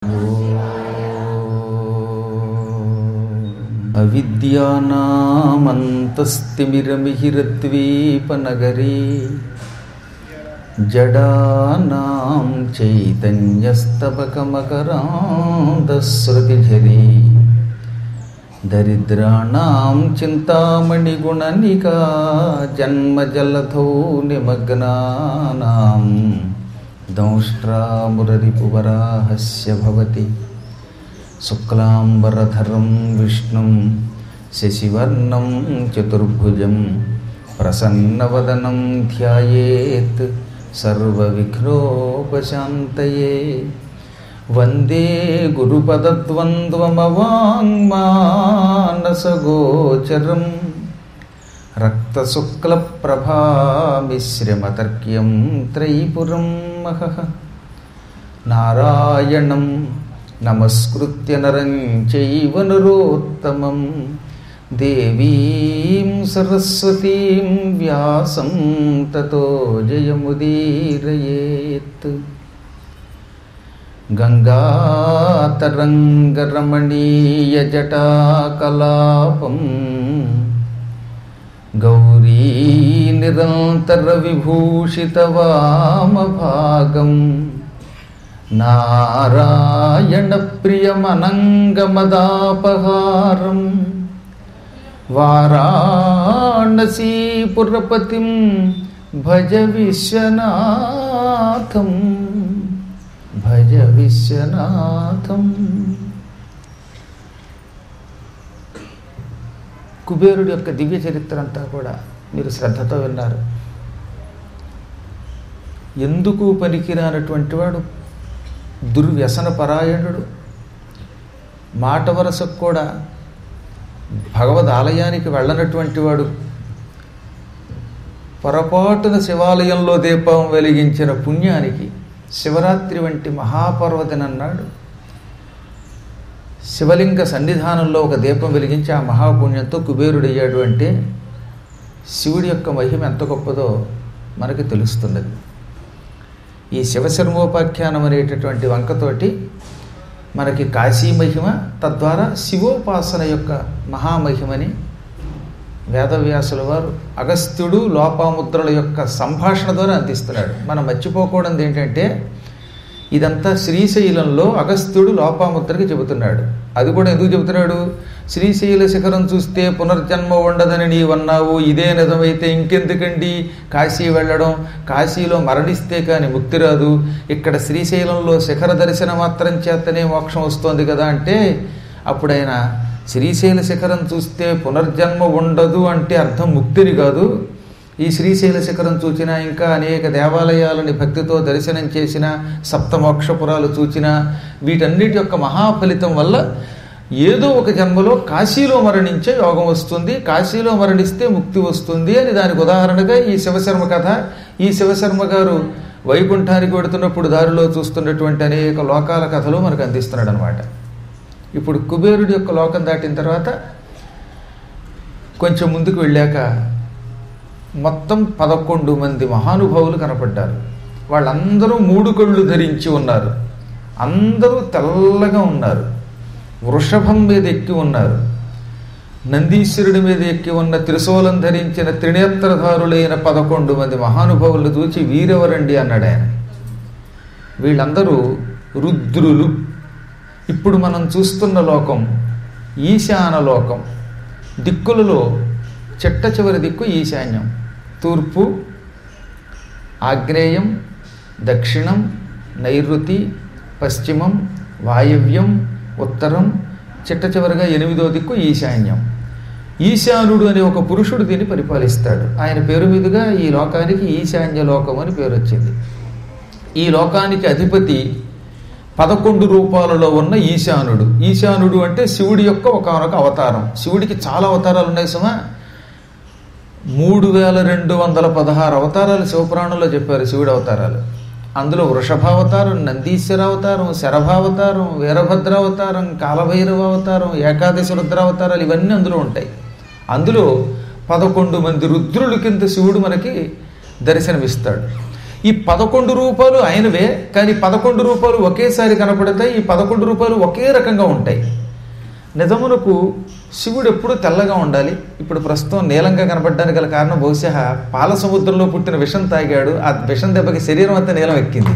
అవిద్యానామంతస్తిమిరమిహిరద్వీపనగరీ జడానాం చైతన్యస్తబకమకరాంధశ్రుతిఝరీ దరిద్రాణం చింతామణిగుణనికా జన్మజలధౌ నిమగ్నానాం దంష్ట్రామురరిపువరాహస్య భవతి శుక్లాంబరధరం విష్ణుం శశివర్ణం చతుర్భుజం ప్రసన్నవదనం ధ్యాయేత్ సర్వవిఘ్నోపశాంతయే వందే గురుపదద్వంద్వమవాङ्మానసగోచరం రక్తశుక్లప్రభామిశ్రమతర్క్యం త్రైపురం మహః నారాయణం నమస్కృత్య నరం చైవ నరోత్తమం దేవీం సరస్వతీం వ్యాసం తతో జయముదీరయేత్ గంగాతరంగరమణీయజటాకలాపం గౌరీనిరంతరవిభూషితవామభాగం నారాయణప్రియమనంగమదాపహారం వారాణసీపురపతిం భజ విశ్వనాథం భజ విశ్వనాథం కుబేరుడి యొక్క దివ్య చరిత్ర అంతా కూడా మీరు శ్రద్ధతో విన్నారు ఎందుకు పనికిరానటువంటి వాడు దుర్వ్యసన పరాయణుడు మాట వరసకు కూడా భగవద్ ఆలయానికి వెళ్ళనటువంటి వాడు పొరపాటున శివాలయంలో దీపం వెలిగించిన పుణ్యానికి శివరాత్రి వంటి మహాపర్వదినన్నాడు శివలింగ సన్నిధానంలో ఒక దీపం వెలిగించి ఆ మహాపుణ్యంతో కుబేరుడయ్యాడు అంటే శివుడి యొక్క మహిమ ఎంత గొప్పదో మనకి తెలుస్తున్నది ఈ శివశర్మోపాఖ్యానం అనేటటువంటి వంకతోటి మనకి కాశీ మహిమ తద్వారా శివోపాసన యొక్క మహామహిమని వేదవ్యాసుల వారు అగస్త్యుడు లోపాముద్రల యొక్క సంభాషణ ద్వారా అందిస్తున్నాడు మనం మర్చిపోకూడదు ఏంటంటే ఇదంతా శ్రీశైలంలో అగస్త్యుడు లోపాముద్రకి చెబుతున్నాడు అది కూడా ఎందుకు చెబుతున్నాడు శ్రీశైల శిఖరం చూస్తే పునర్జన్మ ఉండదని నీవన్నావు ఇదే నిజమైతే ఇంకెందుకండి కాశీ వెళ్ళడం కాశీలో మరణిస్తే కానీ ముక్తి రాదు ఇక్కడ శ్రీశైలంలో శిఖర దర్శన మాత్రం చేతనే మోక్షం వస్తోంది కదా అంటే అప్పుడైన శ్రీశైల శిఖరం చూస్తే పునర్జన్మ ఉండదు అంటే అర్థం ముక్తిని కాదు ఈ శ్రీశైల శిఖరం చూచిన ఇంకా అనేక దేవాలయాలని భక్తితో దర్శనం చేసిన సప్తమోక్షపురాలు చూచిన వీటన్నిటి యొక్క మహాఫలితం వల్ల ఏదో ఒక జన్మలో కాశీలో మరణించే యోగం వస్తుంది కాశీలో మరణిస్తే ముక్తి వస్తుంది అని దానికి ఉదాహరణగా ఈ శివశర్మ కథ ఈ శివశర్మ గారు వైకుంఠానికి వెడుతున్నప్పుడు దారిలో చూస్తున్నటువంటి అనేక లోకాల కథలు మనకు అందిస్తున్నాడు అనమాట ఇప్పుడు కుబేరుడి యొక్క లోకం దాటిన తర్వాత కొంచెం ముందుకు వెళ్ళాక మొత్తం పదకొండు మంది మహానుభావులు కనపడ్డారు వాళ్ళందరూ మూడు కళ్ళు ధరించి ఉన్నారు అందరూ తెల్లగా ఉన్నారు వృషభం మీద ఎక్కి ఉన్నారు నందీశ్వరుడి మీద ఎక్కి ఉన్న త్రిశూలం ధరించిన త్రినేత్రధారులైన పదకొండు మంది మహానుభావులు చూచి వీరెవరండి అన్నాడు ఆయన వీళ్ళందరూ రుద్రులు ఇప్పుడు మనం చూస్తున్న లోకం ఈశాన లోకం దిక్కులలో చెట్ట చివరి దిక్కు ఈశాన్యం తూర్పు ఆగ్నేయం దక్షిణం నైరుతి పశ్చిమం వాయవ్యం ఉత్తరం చిట్ట చివరిగా ఎనిమిదో దిక్కు ఈశాన్యం ఈశానుడు అనే ఒక పురుషుడు దీన్ని పరిపాలిస్తాడు ఆయన పేరు మీదుగా ఈ లోకానికి ఈశాన్య లోకం అని పేరు వచ్చింది ఈ లోకానికి అధిపతి పదకొండు రూపాలలో ఉన్న ఈశానుడు ఈశానుడు అంటే శివుడి యొక్క ఒకనొక అవతారం శివుడికి చాలా అవతారాలు ఉన్నాయి సుమా మూడు వేల రెండు వందల పదహారు అవతారాలు శివపురాణంలో చెప్పారు శివుడి అవతారాలు అందులో వృషభావతారం నందీశ్వర అవతారం శరభావతారం వీరభద్రావతారం కాలభైరవ అవతారం ఏకాదశి రుద్రావతారాలు ఇవన్నీ అందులో ఉంటాయి అందులో పదకొండు మంది రుద్రుల కింద శివుడు మనకి దర్శనమిస్తాడు ఈ పదకొండు రూపాయలు ఆయనవే కానీ పదకొండు రూపాయలు ఒకేసారి కనపడతాయి ఈ పదకొండు రూపాయలు ఒకే రకంగా ఉంటాయి నిజమునకు శివుడు ఎప్పుడూ తెల్లగా ఉండాలి ఇప్పుడు ప్రస్తుతం నీలంగా కనపడడానికి గల కారణం బహుశా పాల సముద్రంలో పుట్టిన విషం తాగాడు ఆ విషం దెబ్బకి శరీరం అంతా నీలం ఎక్కింది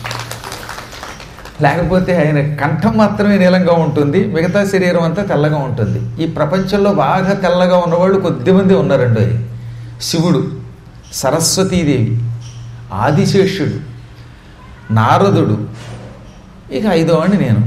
లేకపోతే ఆయన కంఠం మాత్రమే నీలంగా ఉంటుంది మిగతా శరీరం అంతా తెల్లగా ఉంటుంది ఈ ప్రపంచంలో బాగా తెల్లగా ఉన్నవాళ్ళు కొద్దిమంది ఉన్నారండి శివుడు సరస్వతీదేవి ఆదిశేషుడు నారదుడు ఇక ఐదో వాడిని నేను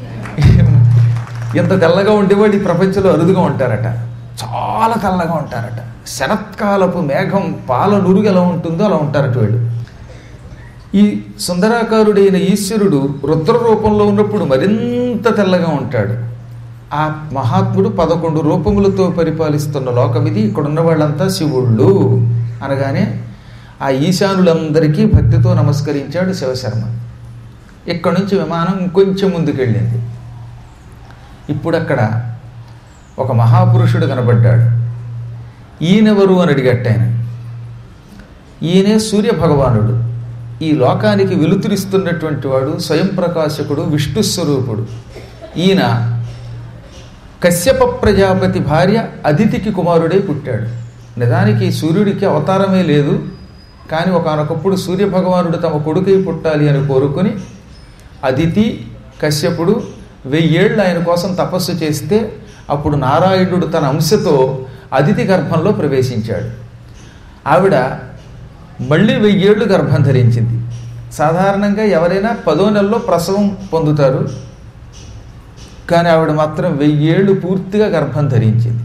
ఇంత తెల్లగా ఉండేవాళ్ళు ఈ ప్రపంచంలో అరుదుగా ఉంటారట చాలా తెల్లగా ఉంటారట శరత్కాలపు మేఘం పాల నురుగు ఎలా ఉంటుందో అలా ఉంటారట వీళ్ళు ఈ సుందరాకారుడైన ఈశ్వరుడు రుద్ర రూపంలో ఉన్నప్పుడు మరింత తెల్లగా ఉంటాడు ఆ మహాత్ముడు పదకొండు రూపములతో పరిపాలిస్తున్న లోకం ఇది ఇక్కడ ఉన్న వాళ్ళంతా శివుళ్ళు అనగానే ఆ ఈశానులందరికీ భక్తితో నమస్కరించాడు శివశర్మ ఇక్కడి నుంచి విమానం ఇంకొంచెం ముందుకెళ్ళింది ఇప్పుడు అక్కడ ఒక మహాపురుషుడు కనబడ్డాడు ఈయనెవరు అని అడిగట్టు ఆయన ఈయనే సూర్య భగవానుడు ఈ లోకానికి వెలుతురిస్తున్నటువంటి వాడు స్వయం ప్రకాశకుడు విష్ణు స్వరూపుడు ఈయన కశ్యప ప్రజాపతి భార్య అదితికి కుమారుడై పుట్టాడు నిజానికి సూర్యుడికి అవతారమే లేదు కానీ ఒకనొకప్పుడు సూర్య భగవానుడు తమ కొడుకై పుట్టాలి అని కోరుకొని అదితి కశ్యపుడు వెయ్యేళ్ళు ఆయన కోసం తపస్సు చేస్తే అప్పుడు నారాయణుడు తన అంశతో అదితి గర్భంలో ప్రవేశించాడు ఆవిడ మళ్ళీ వెయ్యేళ్ళు గర్భం ధరించింది సాధారణంగా ఎవరైనా పదో నెలలో ప్రసవం పొందుతారు కానీ ఆవిడ మాత్రం వెయ్యేళ్ళు పూర్తిగా గర్భం ధరించింది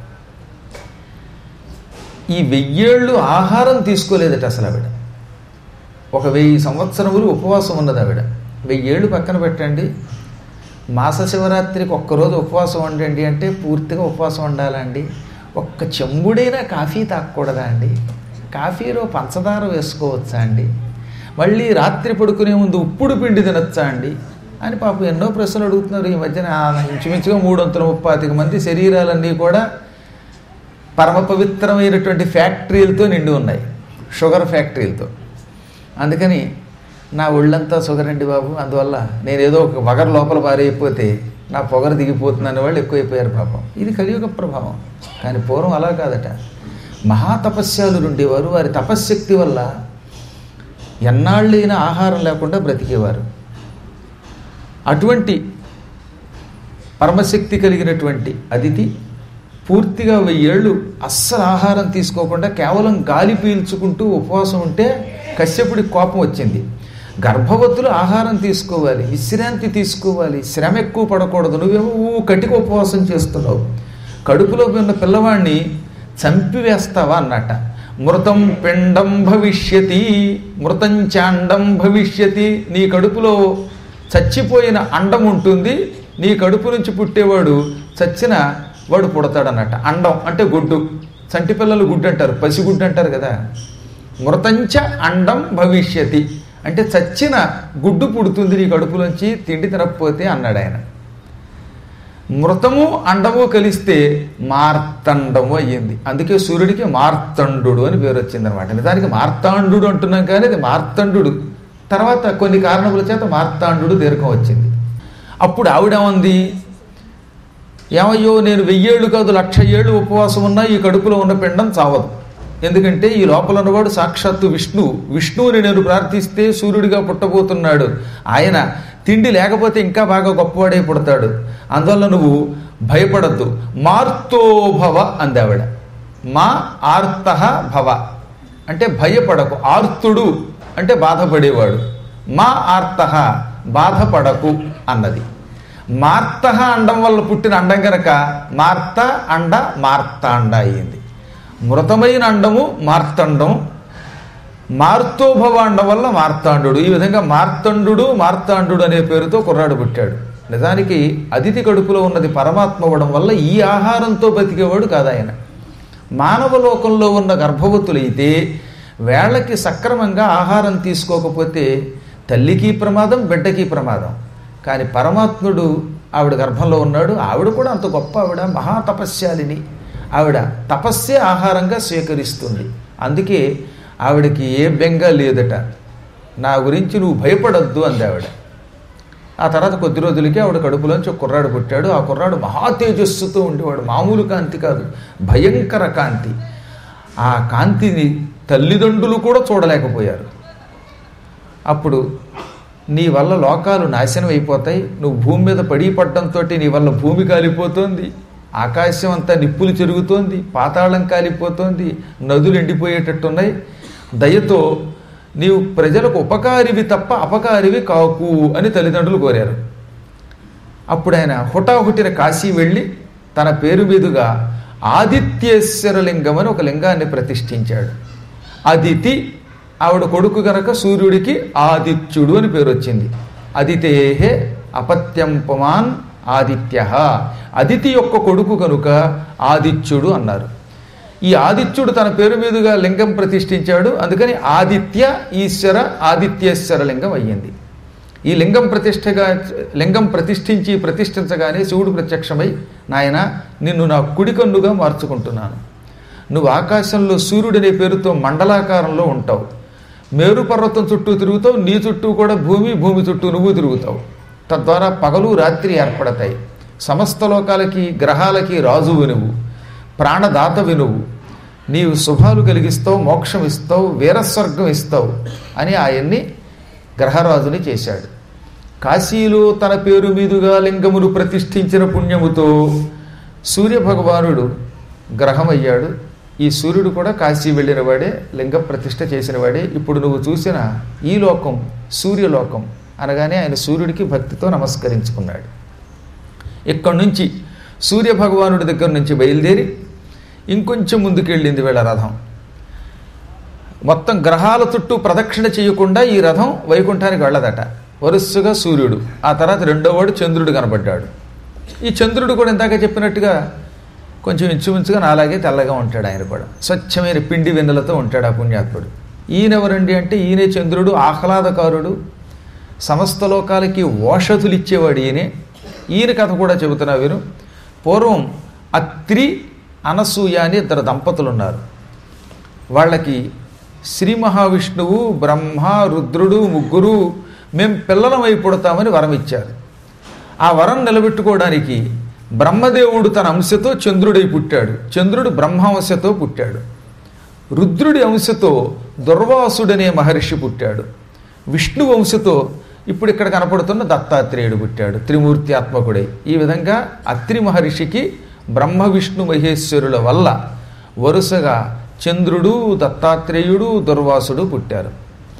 ఈ వెయ్యేళ్ళు ఆహారం తీసుకోలేదట అసలు ఆవిడ ఒక వెయ్యి సంవత్సరములు ఉపవాసం ఉన్నది ఆవిడ వెయ్యేళ్ళు పక్కన పెట్టండి మాస శివరాత్రికి ఒక్కరోజు ఉపవాసం ఉండండి అంటే పూర్తిగా ఉపవాసం ఉండాలండి ఒక్క చెంబుడైనా కాఫీ తాగకూడదా అండి కాఫీలో పంచదార వేసుకోవచ్చా అండి మళ్ళీ రాత్రి పడుకునే ముందు ఉప్పుడు పిండి తినొచ్చా అండి అని పాపం ఎన్నో ప్రశ్నలు అడుగుతున్నారు ఈ మధ్యన ఆ ఇంచుమించుగా మూడు వందల ముప్పాతిక మంది శరీరాలన్నీ కూడా పరమ పవిత్రమైనటువంటి ఫ్యాక్టరీలతో నిండి ఉన్నాయి షుగర్ ఫ్యాక్టరీలతో అందుకని నా ఒళ్ళంతా షుగర్ అండి బాబు అందువల్ల నేను ఏదో ఒక వగర్ లోపల పారైపోతే నా పొగరు దిగిపోతుందనే వాళ్ళు ఎక్కువైపోయారు పాపం ఇది కలియుగ ప్రభావం కానీ పూర్వం అలా కాదట మహాతపస్యాలు ఉండేవారు వారి తపశ్శక్తి వల్ల ఎన్నాళ్ళైనా ఆహారం లేకుండా బ్రతికేవారు అటువంటి పరమశక్తి కలిగినటువంటి అదితి పూర్తిగా వెయ్యేళ్ళు అస్సలు ఆహారం తీసుకోకుండా కేవలం గాలి పీల్చుకుంటూ ఉపవాసం ఉంటే కశ్యపుడికి కోపం వచ్చింది గర్భవతులు ఆహారం తీసుకోవాలి విశ్రాంతి తీసుకోవాలి శ్రమ ఎక్కువ పడకూడదు నువ్వేమో ఊ కటిక ఉపవాసం చేస్తున్నావు కడుపులో ఉన్న పిల్లవాడిని చంపివేస్తావా అన్నట మృతం పిండం భవిష్యతి మృతం చాండం భవిష్యతి నీ కడుపులో చచ్చిపోయిన అండం ఉంటుంది నీ కడుపు నుంచి పుట్టేవాడు చచ్చిన వాడు పుడతాడన్నట్ట అండం అంటే గుడ్డు చంటి పిల్లలు గుడ్డు అంటారు పసిగుడ్డు అంటారు కదా మృతంచ అండం భవిష్యతి అంటే చచ్చిన గుడ్డు పుడుతుంది నీ కడుపులోంచి తిండి తినకపోతే అన్నాడు ఆయన మృతము అండము కలిస్తే మార్తండము అయ్యింది అందుకే సూర్యుడికి మార్తండు అని పేరు వచ్చింది అనమాట నిజానికి మార్తాండు అంటున్నాం కానీ అది మార్తండు తర్వాత కొన్ని కారణముల చేత మార్తాండు దీర్ఘం వచ్చింది అప్పుడు ఆవిడేమంది ఏమయ్యో నేను వెయ్యేళ్ళు కాదు లక్ష ఏళ్ళు ఉపవాసం ఉన్నా ఈ కడుపులో ఉన్న పిండం చావదు ఎందుకంటే ఈ లోపల ఉన్నవాడు సాక్షాత్తు విష్ణు విష్ణువుని నేను ప్రార్థిస్తే సూర్యుడిగా పుట్టబోతున్నాడు ఆయన తిండి లేకపోతే ఇంకా బాగా గొప్పవాడే పుడతాడు అందువల్ల నువ్వు భయపడద్దు మార్తోభవ అందావిడ మా ఆర్త భవ అంటే భయపడకు ఆర్తుడు అంటే బాధపడేవాడు మా ఆర్త బాధపడకు అన్నది మార్త అండం వల్ల పుట్టిన అండం కనుక మార్త అండ మార్తాండ అయ్యింది మృతమైన అండము మార్తండం మార్తోభవ అండం వల్ల మార్తాండు ఈ విధంగా మార్తండు మార్తాండు అనే పేరుతో కుర్రాడు పుట్టాడు నిజానికి అతిథి కడుపులో ఉన్నది పరమాత్మ అవ్వడం వల్ల ఈ ఆహారంతో బతికేవాడు కాదు ఆయన మానవ లోకంలో ఉన్న గర్భవతులైతే వేళకి సక్రమంగా ఆహారం తీసుకోకపోతే తల్లికి ప్రమాదం బిడ్డకి ప్రమాదం కానీ పరమాత్ముడు ఆవిడ గర్భంలో ఉన్నాడు ఆవిడ కూడా అంత గొప్ప ఆవిడ మహాతపస్యాలిని ఆవిడ తపస్సే ఆహారంగా స్వీకరిస్తుంది అందుకే ఆవిడకి ఏ బెంగ లేదట నా గురించి నువ్వు భయపడొద్దు అంది ఆవిడ ఆ తర్వాత కొద్ది రోజులకి ఆవిడ కడుపులోంచి ఒక కుర్రాడు పుట్టాడు ఆ కుర్రాడు మహా తేజస్సుతో ఉండేవాడు మామూలు కాంతి కాదు భయంకర కాంతి ఆ కాంతిని తల్లిదండ్రులు కూడా చూడలేకపోయారు అప్పుడు నీ వల్ల లోకాలు నాశనం అయిపోతాయి నువ్వు భూమి మీద పడి పడ్డంతో నీ వల్ల భూమి కాలిపోతోంది ఆకాశం అంతా నిప్పులు చెరుగుతోంది పాతాళం కాలిపోతోంది నదులు ఎండిపోయేటట్టున్నాయి దయతో నీవు ప్రజలకు ఉపకారివి తప్ప అపకారివి కాకు అని తల్లిదండ్రులు కోరారు అప్పుడు ఆయన హుటాహుటిన కాశీ వెళ్ళి తన పేరు మీదుగా ఆదిత్యేశ్వర లింగం అని ఒక లింగాన్ని ప్రతిష్ఠించాడు అదితి ఆవిడ కొడుకు గనక సూర్యుడికి ఆదిత్యుడు అని పేరు వచ్చింది అదితేహే అపత్యంపమాన్ ఆదిత్య అదితి యొక్క కొడుకు కనుక ఆదిత్యుడు అన్నారు ఈ ఆదిత్యుడు తన పేరు మీదుగా లింగం ప్రతిష్ఠించాడు అందుకని ఆదిత్య ఈశ్వర ఆదిత్యేశ్వర లింగం అయ్యింది ఈ లింగం ప్రతిష్టగా లింగం ప్రతిష్ఠించి ప్రతిష్ఠించగానే శివుడు ప్రత్యక్షమై నాయన నిన్ను నా కుడి కన్నుగా మార్చుకుంటున్నాను నువ్వు ఆకాశంలో సూర్యుడనే పేరుతో మండలాకారంలో ఉంటావు మేరు పర్వతం చుట్టూ తిరుగుతావు నీ చుట్టూ కూడా భూమి భూమి చుట్టూ నువ్వు తిరుగుతావు తద్వారా పగలు రాత్రి ఏర్పడతాయి సమస్త లోకాలకి గ్రహాలకి రాజువు నువ్వు ప్రాణదాతవి నువ్వు నీవు శుభాలు కలిగిస్తావు మోక్షం ఇస్తావు వీరస్వర్గం ఇస్తావు అని ఆయన్ని గ్రహరాజుని చేశాడు కాశీలో తన పేరు మీదుగా లింగమును ప్రతిష్ఠించిన పుణ్యముతో సూర్యభగవానుడు గ్రహమయ్యాడు ఈ సూర్యుడు కూడా కాశీ వెళ్ళిన వాడే లింగ ప్రతిష్ఠ చేసిన వాడే ఇప్పుడు నువ్వు చూసిన ఈ లోకం సూర్యలోకం అనగానే ఆయన సూర్యుడికి భక్తితో నమస్కరించుకున్నాడు ఇక్కడి నుంచి సూర్యభగవానుడి దగ్గర నుంచి బయలుదేరి ఇంకొంచెం ముందుకెళ్ళింది వీళ్ళ రథం మొత్తం గ్రహాల చుట్టూ ప్రదక్షిణ చేయకుండా ఈ రథం వైకుంఠానికి వెళ్ళదట వరుసగా సూర్యుడు ఆ తర్వాత రెండోవాడు చంద్రుడు కనబడ్డాడు ఈ చంద్రుడు కూడా ఇందాక చెప్పినట్టుగా కొంచెం ఇంచుమించుగా నాలాగే తెల్లగా ఉంటాడు ఆయన కూడా స్వచ్ఛమైన పిండి వెన్నెలతో ఉంటాడు ఆ పుణ్యాత్ముడు ఈయనెవరండి అంటే ఈయనే చంద్రుడు ఆహ్లాదకారుడు సమస్త లోకాలకి ఓషధులు ఇచ్చేవాడు ఈయనే ఈయన కథ కూడా చెబుతున్నా వీరు పూర్వం అత్రి అనసూయ అని ఇద్దరు దంపతులు ఉన్నారు వాళ్ళకి శ్రీ మహావిష్ణువు బ్రహ్మ రుద్రుడు ముగ్గురు మేం పిల్లలమై పుడతామని వరం ఇచ్చారు ఆ వరం నిలబెట్టుకోవడానికి బ్రహ్మదేవుడు తన అంశతో చంద్రుడై పుట్టాడు చంద్రుడు బ్రహ్మాంశతో పుట్టాడు రుద్రుడి అంశతో దుర్వాసుడనే మహర్షి పుట్టాడు విష్ణు వంశతో ఇప్పుడు ఇక్కడ కనపడుతున్న దత్తాత్రేయుడు పుట్టాడు త్రిమూర్తి ఆత్మకుడై ఈ విధంగా అత్రి మహర్షికి బ్రహ్మ విష్ణు మహేశ్వరుల వల్ల వరుసగా చంద్రుడు దత్తాత్రేయుడు దుర్వాసుడు పుట్టారు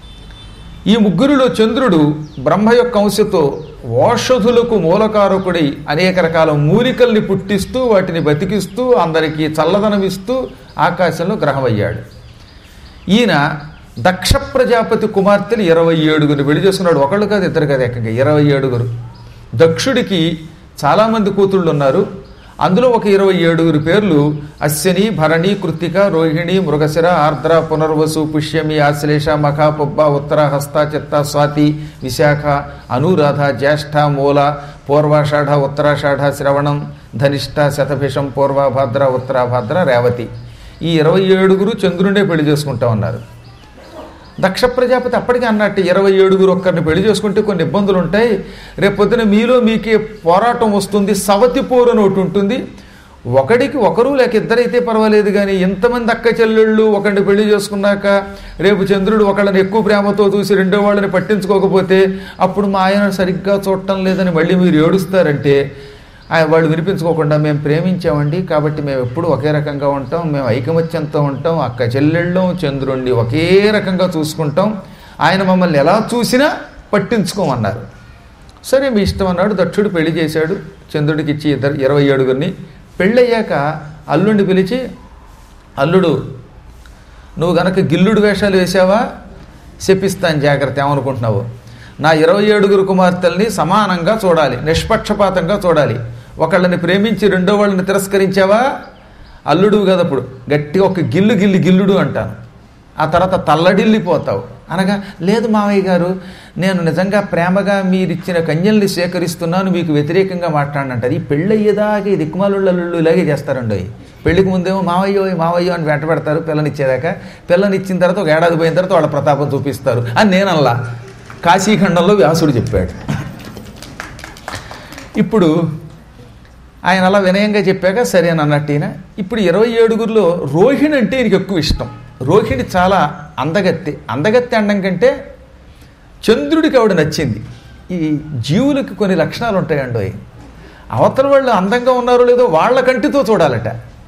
ఈ ముగ్గురిలో చంద్రుడు బ్రహ్మ యొక్క అంశతో ఓషధులకు మూలకారకుడై అనేక రకాల మూలికల్ని పుట్టిస్తూ వాటిని బతికిస్తూ అందరికీ చల్లదనమిస్తూ ఆకాశంలో గ్రహమయ్యాడు ఈయన దక్ష ప్రజాపతి కుమార్తెలు ఇరవై ఏడుగురు పెళ్లి చేసుకున్నాడు ఒకళ్ళు కాదు ఇద్దరు కాదు ఏకంగా ఇరవై ఏడుగురు దక్షుడికి చాలామంది కూతుళ్ళు ఉన్నారు అందులో ఒక ఇరవై ఏడుగురు పేర్లు అశ్వని భరణి కృత్తిక రోహిణి మృగశిర ఆర్ద్ర పునర్వసు పుష్యమి ఆశ్లేష మఖ పొబ్బ ఉత్తర హస్త చిత్త స్వాతి విశాఖ అనురాధ జ్యేష్ఠ మూల పూర్వాషాఢ ఉత్తరాషాఢ శ్రవణం ధనిష్ట శతభిషం పూర్వభద్ర ఉత్తరాభద్ర రేవతి ఈ ఇరవై ఏడుగురు చంద్రుడే పెళ్లి చేసుకుంటా ఉన్నారు దక్ష ప్రజాపతి అప్పటికే అన్నట్టు ఇరవై ఏడుగురు ఒక్కరిని పెళ్లి చేసుకుంటే కొన్ని ఇబ్బందులు ఉంటాయి రేపొద్దున మీలో మీకే పోరాటం వస్తుంది సవతి పోరు అని ఒకటి ఉంటుంది ఒకడికి ఒకరు లేక ఇద్దరైతే పర్వాలేదు కానీ ఎంతమంది అక్క చెల్లెళ్ళు ఒకరిని పెళ్లి చేసుకున్నాక రేపు చంద్రుడు ఒకళ్ళని ఎక్కువ ప్రేమతో చూసి రెండో వాళ్ళని పట్టించుకోకపోతే అప్పుడు మా ఆయన సరిగ్గా చూడటం లేదని మళ్ళీ మీరు ఏడుస్తారంటే ఆయన వాళ్ళు వినిపించుకోకుండా మేము ప్రేమించామండి కాబట్టి మేము ఎప్పుడు ఒకే రకంగా ఉంటాం మేము ఐకమత్యంతో ఉంటాం అక్క చెల్లెళ్ళం చంద్రుణ్ణి ఒకే రకంగా చూసుకుంటాం ఆయన మమ్మల్ని ఎలా చూసినా పట్టించుకోమన్నారు సరే మీ ఇష్టం అన్నాడు దక్షుడు పెళ్లి చేశాడు చంద్రుడికి ఇచ్చి ఇద్దరు ఇరవై ఏడుగురిని పెళ్ళయ్యాక అల్లుడిని పిలిచి అల్లుడు నువ్వు గనక గిల్లుడు వేషాలు వేసావా చెప్పిస్తాను జాగ్రత్త ఏమనుకుంటున్నావు నా ఇరవై ఏడుగురు కుమార్తెల్ని సమానంగా చూడాలి నిష్పక్షపాతంగా చూడాలి ఒకళ్ళని ప్రేమించి రెండో వాళ్ళని తిరస్కరించావా అల్లుడు కదా ఇప్పుడు గట్టిగా ఒక గిల్లు గిల్లి గిల్లుడు అంటాను ఆ తర్వాత తల్లడిల్లిపోతావు అనగా లేదు మావయ్య గారు నేను నిజంగా ప్రేమగా మీరిచ్చిన కన్యల్ని సేకరిస్తున్నాను మీకు వ్యతిరేకంగా మాట్లాడినంటారు ఈ పెళ్ళయ్యేదాకా ఈ దిక్కుమాలుళ్ళు అల్లుళ్ళు ఇలాగే చేస్తారండి పెళ్లికి ముందేమో మావయ్యో మావయ్యో అని వెంట పెడతారు పిల్లనిచ్చేదాకా పిల్లనిచ్చిన తర్వాత ఒక ఏడాది పోయిన తర్వాత వాళ్ళ ప్రతాపం చూపిస్తారు అని నేనల్లా కాశీఖండంలో వ్యాసుడు చెప్పాడు ఇప్పుడు ఆయన అలా వినయంగా చెప్పాక సరే అని అన్నట్టు ఈయన ఇప్పుడు ఇరవై ఏడుగురిలో రోహిణి అంటే ఈయనకి ఎక్కువ ఇష్టం రోహిణి చాలా అందగత్తి అందగత్తి అనడం కంటే చంద్రుడికి ఆవిడ నచ్చింది ఈ జీవులకి కొన్ని లక్షణాలు ఉంటాయండి అవతల వాళ్ళు అందంగా ఉన్నారో లేదో వాళ్ళ కంటితో చూడాలట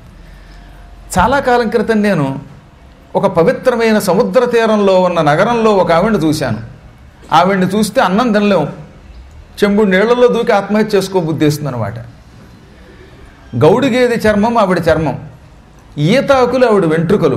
చాలా కాలం క్రితం నేను ఒక పవిత్రమైన సముద్ర తీరంలో ఉన్న నగరంలో ఒక ఆవిడని చూశాను ఆవిడ్ని చూస్తే అన్నం తినలేం చెంబుడు నీళ్లలో దూకి ఆత్మహత్య చేసుకో బుద్ధిస్తుంది అనమాట గౌడు గేదె చర్మం ఆవిడ చర్మం ఈతాకులు ఆవిడ వెంట్రుకలు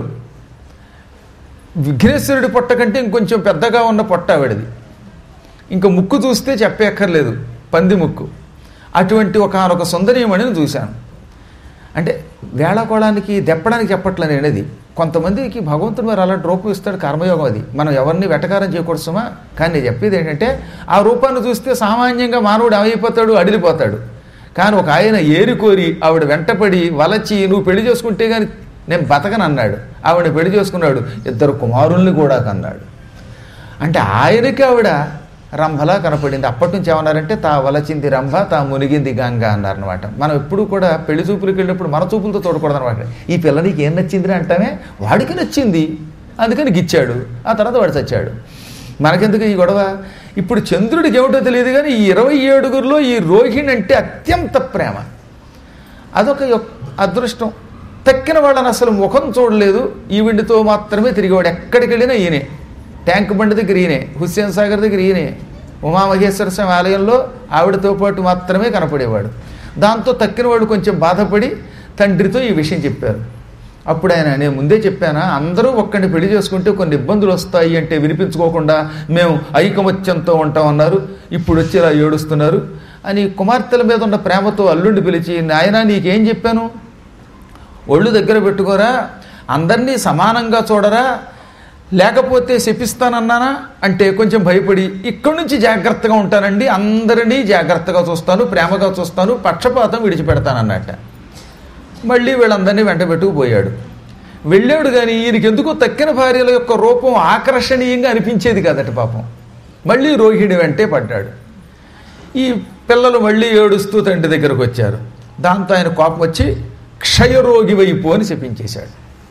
విఘ్నేశ్వరుడి పొట్ట కంటే ఇంకొంచెం పెద్దగా ఉన్న పొట్ట ఆవిడది ఇంకా ముక్కు చూస్తే చెప్పక్కర్లేదు పంది ముక్కు అటువంటి ఒక సుందరీమణిని చూశాను అంటే వేళకోళానికి దెప్పడానికి చెప్పట్లని అనేది కొంతమందికి భగవంతుడు మరి అలాంటి రూపం ఇస్తాడు కర్మయోగం అది మనం ఎవరిని వెటకారం చేయకూడదు సుమా కానీ నేను చెప్పేది ఏంటంటే ఆ రూపాన్ని చూస్తే సామాన్యంగా మానవుడు ఏమైపోతాడు అడిలిపోతాడు కానీ ఒక ఆయన ఏరికోరి ఆవిడ వెంటపడి వలచి నువ్వు పెళ్లి చేసుకుంటే కానీ నేను బతకను అన్నాడు ఆవిడ పెళ్లి చేసుకున్నాడు ఇద్దరు కుమారుల్ని కూడా కన్నాడు అంటే ఆయనకి ఆవిడ రంభలా కనపడింది అప్పటి నుంచి ఏమన్నారంటే తా వలచింది రంభ తా మునిగింది గంగ అన్నారనమాట మనం ఎప్పుడు కూడా పెళ్లి చూపులకు వెళ్ళినప్పుడు మన చూపులతో చూడకూడదు అనమాట ఈ పిల్ల నీకు ఏం నచ్చింది అంటామే వాడికి నచ్చింది అందుకని గిచ్చాడు ఆ తర్వాత వాడు చచ్చాడు మనకెందుకు ఈ గొడవ ఇప్పుడు చంద్రుడికి ఏమిటో తెలియదు కానీ ఈ ఇరవై ఏడుగురిలో ఈ రోహిణి అంటే అత్యంత ప్రేమ అదొక యొక్- అదృష్టం తక్కిన వాళ్ళని అసలు ముఖం చూడలేదు ఈవిడితో మాత్రమే తిరిగేవాడు ఎక్కడికి వెళ్ళినా ఈయనే ట్యాంక్ బండి దగ్గర ఈయనే హుస్సేన్ సాగర్ దగ్గర ఈయనే ఉమామహేశ్వర స్వామి ఆలయంలో ఆవిడతో పాటు మాత్రమే కనపడేవాడు దాంతో తక్కిన వాడు కొంచెం బాధపడి తండ్రితో ఈ విషయం చెప్పారు అప్పుడు ఆయన నేను ముందే చెప్పానా అందరూ ఒక్కడిని పెళ్లి చేసుకుంటే కొన్ని ఇబ్బందులు వస్తాయి అంటే వినిపించుకోకుండా మేము ఐకమత్యంతో ఉంటామన్నారు ఇప్పుడు వచ్చి ఇలా ఏడుస్తున్నారు అని కుమార్తెల మీద ఉన్న ప్రేమతో అల్లుండి పిలిచి నాయన నీకేం చెప్పాను ఒళ్ళు దగ్గర పెట్టుకోరా అందరినీ సమానంగా చూడరా లేకపోతే శపిస్తానన్నానా అంటే కొంచెం భయపడి ఇక్కడి నుంచి జాగ్రత్తగా ఉంటానండి అందరినీ జాగ్రత్తగా చూస్తాను ప్రేమగా చూస్తాను పక్షపాతం విడిచిపెడతానన్నట్ట మళ్ళీ వీళ్ళందరినీ వెంట పెట్టుకుపోయాడు వెళ్ళాడు కానీ ఈయనకి ఎందుకో తక్కిన భార్యల యొక్క రూపం ఆకర్షణీయంగా అనిపించేది కాదట పాపం మళ్ళీ రోహిణి వెంటే పడ్డాడు ఈ పిల్లలు మళ్ళీ ఏడుస్తూ తండ్రి దగ్గరకు వచ్చారు దాంతో ఆయన కోపం వచ్చి క్షయరోగి వైపు అని చెప్పించేశాడు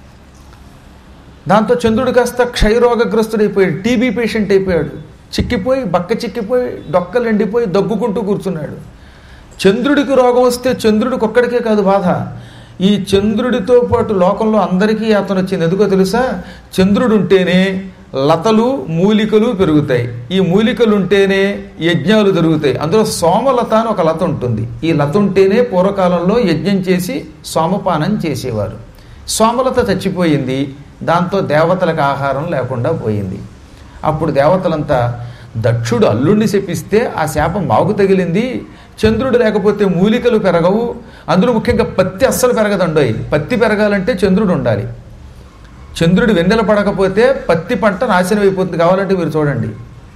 దాంతో చంద్రుడు కాస్త క్షయరోగగ్రస్తుడైపోయాడు టీబీ పేషెంట్ అయిపోయాడు చిక్కిపోయి బక్క చిక్కిపోయి డొక్కలు ఎండిపోయి దగ్గుకుంటూ కూర్చున్నాడు చంద్రుడికి రోగం వస్తే చంద్రుడికి ఒక్కడికే కాదు బాధ ఈ చంద్రుడితో పాటు లోకంలో అందరికీ అతను వచ్చింది ఎందుకో తెలుసా చంద్రుడు ఉంటేనే లతలు మూలికలు పెరుగుతాయి ఈ మూలికలు ఉంటేనే యజ్ఞాలు జరుగుతాయి అందులో సోమలత అని ఒక లత ఉంటుంది ఈ లత ఉంటేనే పూర్వకాలంలో యజ్ఞం చేసి సోమపానం చేసేవారు సోమలత చచ్చిపోయింది దాంతో దేవతలకు ఆహారం లేకుండా పోయింది అప్పుడు దేవతలంతా దక్షుడు అల్లుణ్ణి శపిస్తే ఆ శాపం మాకు తగిలింది చంద్రుడు లేకపోతే మూలికలు పెరగవు అందులో ముఖ్యంగా పత్తి అస్సలు పెరగదండోయ్ పత్తి పెరగాలంటే చంద్రుడు ఉండాలి చంద్రుడు వెన్నెల పడకపోతే పత్తి పంట నాశనం అయిపోతుంది కావాలంటే మీరు చూడండి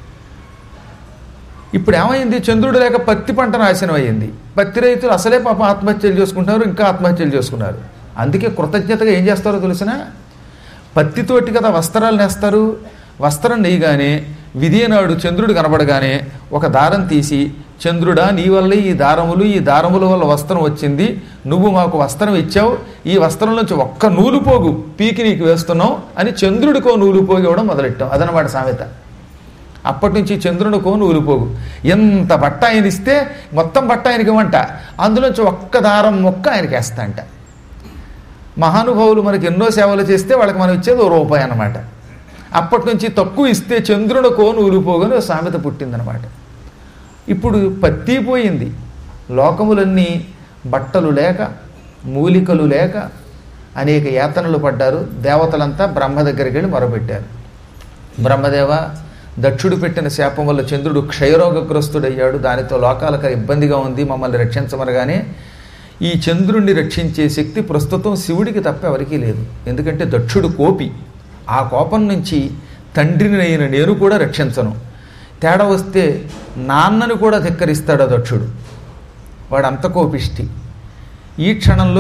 ఇప్పుడు ఏమైంది చంద్రుడు లేక పత్తి పంట నాశనం అయ్యింది పత్తి రైతులు అసలే పాపం ఆత్మహత్యలు చేసుకుంటున్నారు ఇంకా ఆత్మహత్యలు చేసుకున్నారు అందుకే కృతజ్ఞతగా ఏం చేస్తారో తెలిసిన పత్తితోటి కదా వస్త్రాలు నేస్తారు వస్త్రం నెయ్యగానే విధియనాడు చంద్రుడు కనబడగానే ఒక దారం తీసి చంద్రుడా నీ వల్ల ఈ దారములు ఈ దారముల వల్ల వస్త్రం వచ్చింది నువ్వు మాకు వస్త్రం ఇచ్చావు ఈ వస్త్రం నుంచి ఒక్క నూలు పోగు పీకి నీకు వేస్తున్నావు అని చంద్రుడికో నూలు పోగు ఇవ్వడం మొదలెట్టాం అదనమాట సామెత అప్పటి నుంచి చంద్రునికో నూలు పోగు ఎంత బట్ట ఆయన ఇస్తే మొత్తం బట్ట ఆయనకి ఇవ్వంట అందులోంచి ఒక్క దారం మొక్క ఆయనకి వేస్తా అంట మహానుభావులు మనకి ఎన్నో సేవలు చేస్తే వాళ్ళకి మనం ఇచ్చేది ఓ రూపాయి అన్నమాట అప్పటి నుంచి తక్కువ ఇస్తే చంద్రునికో నూలు పోగని ఓ సామెత పుట్టిందనమాట ఇప్పుడు పత్తి పోయింది లోకములన్నీ బట్టలు లేక మూలికలు లేక అనేక యాతనలు పడ్డారు దేవతలంతా బ్రహ్మ దగ్గరికి వెళ్ళి మొరపెట్టారు బ్రహ్మదేవ దక్షుడు పెట్టిన శాపం వల్ల చంద్రుడు క్షయరోగగ్రస్తుడయ్యాడు దానితో లోకాలకు ఇబ్బందిగా ఉంది మమ్మల్ని రక్షించమనగానే ఈ చంద్రుణ్ణి రక్షించే శక్తి ప్రస్తుతం శివుడికి తప్ప ఎవరికీ లేదు ఎందుకంటే దక్షుడు కోపి ఆ కోపం నుంచి తండ్రిని అయిన నేను కూడా రక్షించను తేడా వస్తే నాన్నను కూడా ధిక్కరిస్తాడు ఆ దక్షుడు వాడు అంత కోపిష్టి ఈ క్షణంలో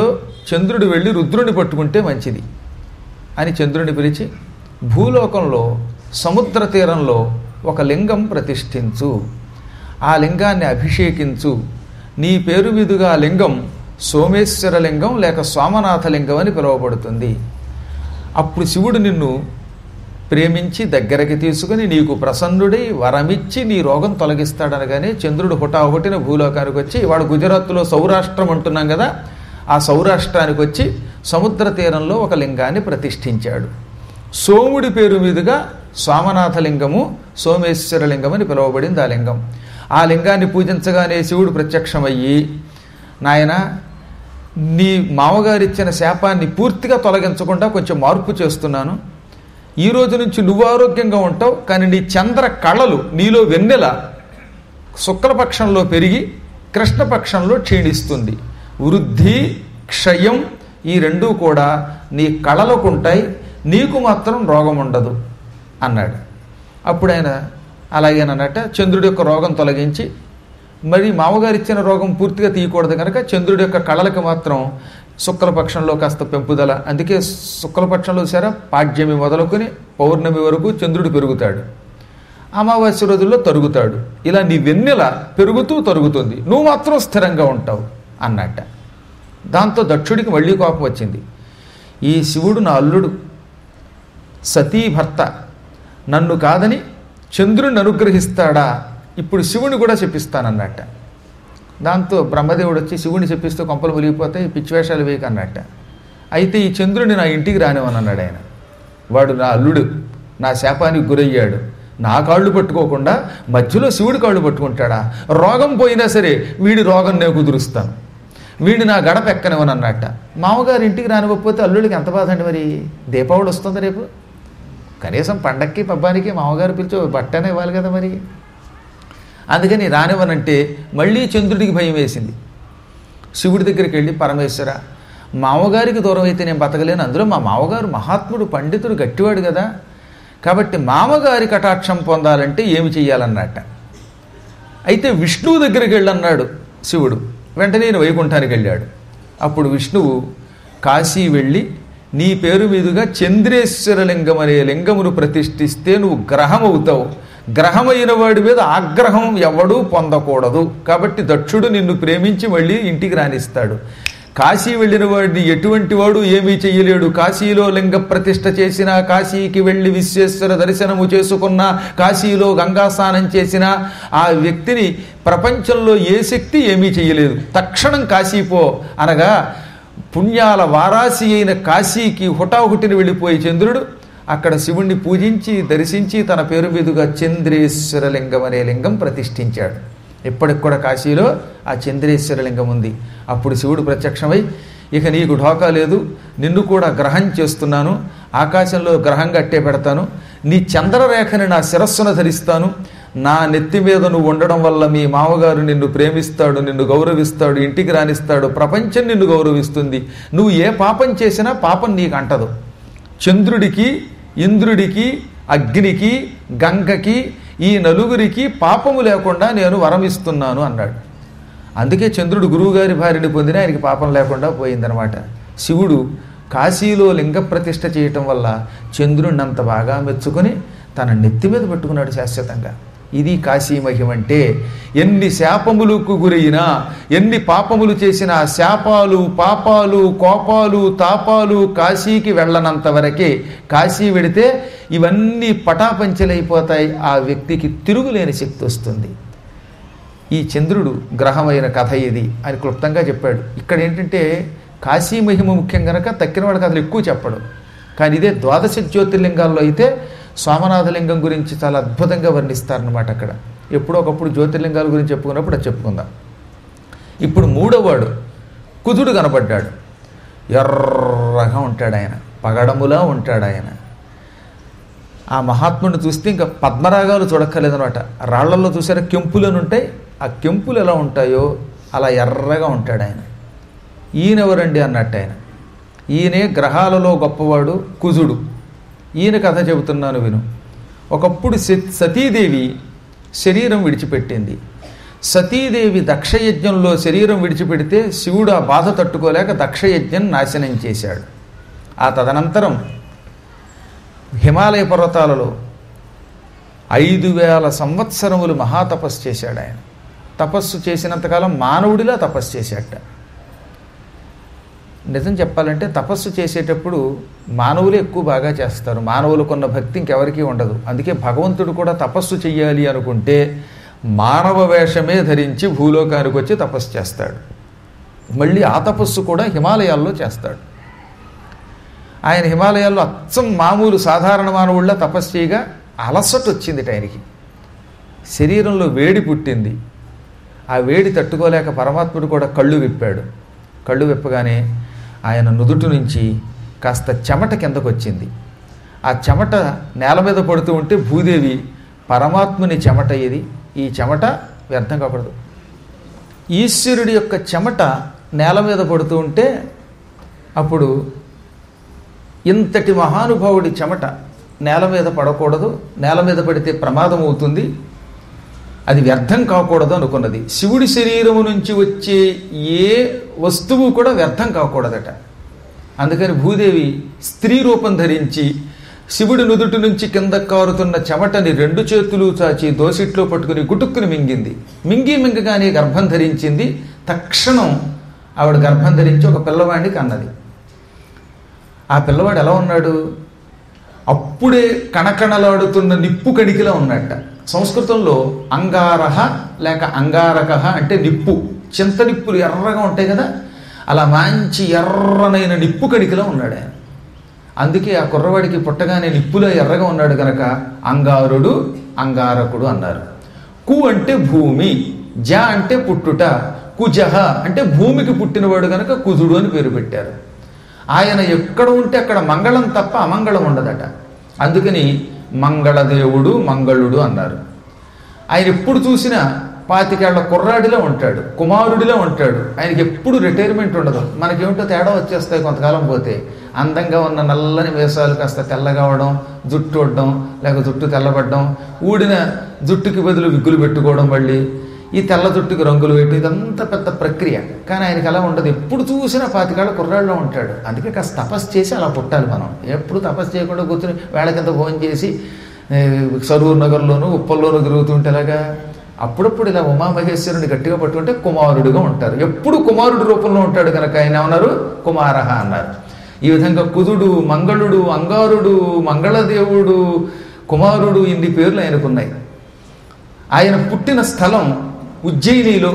చంద్రుడు వెళ్ళి రుద్రుని పట్టుకుంటే మంచిది అని చంద్రుని పిలిచి భూలోకంలో సముద్ర తీరంలో ఒక లింగం ప్రతిష్ఠించు ఆ లింగాన్ని అభిషేకించు నీ పేరు మీదుగా ఆ లింగం సోమేశ్వర లింగం లేక సోమనాథ లింగం అని పిలువబడుతుంది అప్పుడు శివుడు నిన్ను ప్రేమించి దగ్గరికి తీసుకుని నీకు ప్రసన్నుడై వరమిచ్చి నీ రోగం తొలగిస్తాడనగానే చంద్రుడు హుటాహుటిన భూలోకానికి వచ్చి వాడు గుజరాత్లో సౌరాష్ట్రం అంటున్నాం కదా ఆ సౌరాష్ట్రానికి వచ్చి సముద్ర తీరంలో ఒక లింగాన్ని ప్రతిష్ఠించాడు సోముడి పేరు మీదుగా సోమనాథ లింగము సోమేశ్వర లింగం అని పిలువబడింది ఆ లింగం ఆ లింగాన్ని పూజించగానే శివుడు ప్రత్యక్షమయ్యి నాయన నీ మామగారిచ్చిన శాపాన్ని పూర్తిగా తొలగించకుండా కొంచెం మార్పు చేస్తున్నాను ఈ రోజు నుంచి నువ్వు ఆరోగ్యంగా ఉంటావు కానీ నీ చంద్ర కళలు నీలో వెన్నెల శుక్లపక్షంలో పెరిగి కృష్ణపక్షంలో క్షీణిస్తుంది వృద్ధి క్షయం ఈ రెండూ కూడా నీ కళలకు ఉంటాయి నీకు మాత్రం రోగం ఉండదు అన్నాడు అప్పుడు ఆయన అలాగేనన్నట్ట చంద్రుడి యొక్క రోగం తొలగించి మరి మామగారు ఇచ్చిన రోగం పూర్తిగా తీయకూడదు కనుక చంద్రుడి యొక్క కళలకు మాత్రం శుక్లపక్షంలో కాస్త పెంపుదల అందుకే శుక్లపక్షంలో సరే పాడ్యమి మొదలుకొని పౌర్ణమి వరకు చంద్రుడు పెరుగుతాడు అమావాస్య రోజుల్లో తరుగుతాడు ఇలా నీ వెన్నెల పెరుగుతూ తరుగుతుంది నువ్వు మాత్రం స్థిరంగా ఉంటావు అన్నట్ట దాంతో దక్షుడికి మళ్ళీ కోపం వచ్చింది ఈ శివుడు నా అల్లుడు సతీ భర్త నన్ను కాదని చంద్రుడిని అనుగ్రహిస్తాడా ఇప్పుడు శివుని కూడా చెప్పిస్తానన్నట్ట దాంతో బ్రహ్మదేవుడు వచ్చి శివుని చెప్పిస్తూ కొంపలు ములిగిపోతాయి పిచ్చివేషాలు వేయక అన్నట్ట అయితే ఈ చంద్రుడిని నా ఇంటికి రానివని అన్నాడు ఆయన వాడు నా అల్లుడు నా శాపానికి గురయ్యాడు నా కాళ్ళు పట్టుకోకుండా మధ్యలో శివుడి కాళ్ళు పట్టుకుంటాడా రోగం పోయినా సరే వీడి రోగం నేను కుదురుస్తాను వీడు నా గడప ఎక్కనివని అన్నట్ట మామగారు ఇంటికి రానివ్వకపోతే అల్లుడికి ఎంత బాధ అండి మరి దీపావళి వస్తుంది రేపు కనీసం పండక్కి పబ్బానికి మామగారు పిలిచి బట్టనే ఇవ్వాలి కదా మరి అందుకని రానివ్వనంటే మళ్ళీ చంద్రుడికి భయం వేసింది శివుడి దగ్గరికి వెళ్ళి పరమేశ్వర మామగారికి దూరం అయితే నేను బతకలేను అందులో మా మామగారు మహాత్ముడు పండితుడు గట్టివాడు కదా కాబట్టి మామగారి కటాక్షం పొందాలంటే ఏమి చెయ్యాలన్నట్ట అయితే విష్ణువు దగ్గరికి వెళ్ళన్నాడు శివుడు వెంటనే నేను వైకుంఠానికి వెళ్ళాడు అప్పుడు విష్ణువు కాశీ వెళ్ళి నీ పేరు మీదుగా చంద్రేశ్వర లింగం అనే లింగమును ప్రతిష్ఠిస్తే నువ్వు గ్రహం అవుతావు గ్రహమైన వాడి మీద ఆగ్రహం ఎవడూ పొందకూడదు కాబట్టి దక్షుడు నిన్ను ప్రేమించి మళ్ళీ ఇంటికి రానిస్తాడు కాశీ వెళ్ళిన వాడిని ఎటువంటి వాడు ఏమీ చెయ్యలేడు కాశీలో లింగ ప్రతిష్ఠ చేసినా కాశీకి వెళ్ళి విశ్వేశ్వర దర్శనము చేసుకున్నా కాశీలో గంగా స్నానం చేసినా ఆ వ్యక్తిని ప్రపంచంలో ఏ శక్తి ఏమీ చెయ్యలేదు తక్షణం కాశీపో అనగా పుణ్యాల వారాసి అయిన కాశీకి హుటాహుటిని వెళ్ళిపోయి చంద్రుడు అక్కడ శివుణ్ణి పూజించి దర్శించి తన పేరు మీదుగా చంద్రేశ్వర లింగం అనే లింగం ప్రతిష్ఠించాడు ఇప్పటికి కూడా కాశీలో ఆ చంద్రేశ్వర లింగం ఉంది అప్పుడు శివుడు ప్రత్యక్షమై ఇక నీకు ఢోకా లేదు నిన్ను కూడా గ్రహం చేస్తున్నాను ఆకాశంలో గ్రహం కట్టే పెడతాను నీ చంద్రరేఖని నా శిరస్సున ధరిస్తాను నా నెత్తి మీద నువ్వు ఉండడం వల్ల మీ మామగారు నిన్ను ప్రేమిస్తాడు నిన్ను గౌరవిస్తాడు ఇంటికి రానిస్తాడు ప్రపంచం నిన్ను గౌరవిస్తుంది నువ్వు ఏ పాపం చేసినా పాపం నీకు అంటదు చంద్రుడికి ఇంద్రుడికి అగ్నికి గంగకి ఈ నలుగురికి పాపము లేకుండా నేను వరం ఇస్తున్నాను అన్నాడు అందుకే చంద్రుడు గురువుగారి భార్యని పొందిన ఆయనకి పాపం లేకుండా పోయిందనమాట శివుడు కాశీలో లింగ ప్రతిష్ఠ చేయటం వల్ల చంద్రుడిని అంత బాగా మెచ్చుకొని తన నెత్తి మీద పెట్టుకున్నాడు శాశ్వతంగా ఇది కాశీ మహిమ అంటే ఎన్ని శాపములకు గురైనా ఎన్ని పాపములు చేసినా శాపాలు పాపాలు కోపాలు తాపాలు కాశీకి వెళ్ళనంత వరకే కాశీ వెడితే ఇవన్నీ పటాపంచలైపోతాయి ఆ వ్యక్తికి తిరుగులేని శక్తి వస్తుంది ఈ చంద్రుడు గ్రహమైన కథ ఇది అని క్లుప్తంగా చెప్పాడు ఇక్కడ ఏంటంటే కాశీ మహిమ ముఖ్యం కనుక తక్కిన వాడి కథలు ఎక్కువ చెప్పడు కానీ ఇదే ద్వాదశ జ్యోతిర్లింగాల్లో అయితే సోమనాథలింగం గురించి చాలా అద్భుతంగా వర్ణిస్తారనమాట అక్కడ ఎప్పుడో ఒకప్పుడు జ్యోతిర్లింగాల గురించి చెప్పుకున్నప్పుడు అది చెప్పుకుందాం ఇప్పుడు మూడోవాడు కుజుడు కనపడ్డాడు ఎర్రగా ఉంటాడు ఆయన పగడములా ఉంటాడు ఆయన ఆ మహాత్ముడిని చూస్తే ఇంకా పద్మరాగాలు చూడక్కర్లేదనమాట రాళ్లలో చూసారా కెంపులు అని ఉంటాయి ఆ కెంపులు ఎలా ఉంటాయో అలా ఎర్రగా ఉంటాడు ఆయన ఈయన ఎవరండి అన్నట్టు ఆయన ఈయనే గ్రహాలలో గొప్పవాడు కుజుడు ఈయన కథ చెబుతున్నాను విను ఒకప్పుడు సతీదేవి శరీరం విడిచిపెట్టింది సతీదేవి దక్షయజ్ఞంలో శరీరం విడిచిపెడితే శివుడు ఆ బాధ తట్టుకోలేక దక్షయజ్ఞం నాశనం చేశాడు ఆ తదనంతరం హిమాలయ పర్వతాలలో ఐదు వేల సంవత్సరములు మహాతపస్సు చేశాడు ఆయన తపస్సు చేసినంతకాలం మానవుడిలా తపస్సు చేశాట నిజం చెప్పాలంటే తపస్సు చేసేటప్పుడు మానవులే ఎక్కువ బాగా చేస్తారు మానవులకున్న భక్తి ఇంకెవరికీ ఉండదు అందుకే భగవంతుడు కూడా తపస్సు చెయ్యాలి అనుకుంటే మానవ వేషమే ధరించి భూలోకానికి వచ్చి తపస్సు చేస్తాడు మళ్ళీ ఆ తపస్సు కూడా హిమాలయాల్లో చేస్తాడు ఆయన హిమాలయాల్లో అచ్చం మామూలు సాధారణ మానవుళ్ళ తపస్సు చేయగా అలసట వచ్చింది ఆయనకి శరీరంలో వేడి పుట్టింది ఆ వేడి తట్టుకోలేక పరమాత్ముడు కూడా కళ్ళు విప్పాడు కళ్ళు విప్పగానే ఆయన నుదుటి నుంచి కాస్త చెమట కిందకు వచ్చింది ఆ చెమట నేల మీద పడుతూ ఉంటే భూదేవి పరమాత్ముని చెమట ఇది ఈ చెమట వ్యర్థం కాకూడదు ఈశ్వరుడి యొక్క చెమట నేల మీద పడుతూ ఉంటే అప్పుడు ఇంతటి మహానుభావుడి చెమట నేల మీద పడకూడదు నేల మీద పడితే ప్రమాదం అవుతుంది అది వ్యర్థం కాకూడదు అనుకున్నది శివుడి శరీరము నుంచి వచ్చే ఏ వస్తువు కూడా వ్యర్థం కాకూడదట అందుకని భూదేవి స్త్రీ రూపం ధరించి శివుడి నుదుటి నుంచి కింద కారుతున్న చెమటని రెండు చేతులు చాచి దోసిట్లో పట్టుకుని గుటుక్కుని మింగింది మింగి మింగగానే గర్భం ధరించింది తక్షణం ఆవిడ గర్భం ధరించి ఒక పిల్లవాడిని కన్నది ఆ పిల్లవాడు ఎలా ఉన్నాడు అప్పుడే కణకణలాడుతున్న నిప్పు కణికిలా ఉన్నట్ట సంస్కృతంలో అంగారహ లేక అంగారక అంటే నిప్పు చింత నిప్పులు ఎర్రగా ఉంటాయి కదా అలా మంచి ఎర్రనైన నిప్పు కణికిలా ఉన్నాడు ఆయన అందుకే ఆ కుర్రవాడికి పుట్టగానే నిప్పులో ఎర్రగా ఉన్నాడు గనక అంగారుడు అంగారకుడు అన్నారు కు అంటే భూమి జ అంటే పుట్టుట కుజహ అంటే భూమికి పుట్టినవాడు గనక కుజుడు అని పేరు పెట్టారు ఆయన ఎక్కడ ఉంటే అక్కడ మంగళం తప్ప అమంగళం ఉండదట అందుకని మంగళదేవుడు మంగళుడు అన్నారు ఆయన ఎప్పుడు చూసినా పాతికేళ్ల కుర్రాడిలో ఉంటాడు కుమారుడిలో ఉంటాడు ఆయనకి ఎప్పుడు రిటైర్మెంట్ ఉండదు మనకేమిటో తేడా వచ్చేస్తాయి కొంతకాలం పోతే అందంగా ఉన్న నల్లని వేషాలు కాస్త తెల్లగా అవడం జుట్టు వడ్డం లేక జుట్టు తెల్లబడ్డం ఊడిన జుట్టుకి బదులు విగ్గులు పెట్టుకోవడం మళ్ళీ ఈ తెల్ల జుట్టుకి రంగులు పెట్టి ఇదంతా పెద్ద ప్రక్రియ కానీ ఆయనకి అలా ఉండదు ఎప్పుడు చూసినా పాతికాళ్ళ కుర్రాళ్ళలో ఉంటాడు అందుకే కాస్త తపస్సు చేసి అలా పుట్టాలి మనం ఎప్పుడు తపస్సు చేయకుండా కూర్చొని వేళ కింద భోజనం చేసి ఏ, సరూర్ నగర్లోను ఉప్పల్లోనూ తిరుగుతుంటే ఎలాగా అప్పుడప్పుడు ఇలా ఉమామహేశ్వరుని గట్టిగా పట్టుకుంటే కుమారుడుగా ఉంటారు ఎప్పుడు కుమారుడు రూపంలో ఉంటాడు కనుక ఆయన ఏమన్నారు కుమారహ అన్నారు ఈ విధంగా కుదుడు మంగళుడు అంగారుడు మంగళదేవుడు కుమారుడు ఇన్ని పేర్లు ఆయనకున్నాయి ఆయన పుట్టిన స్థలం ఉజ్జయినిలో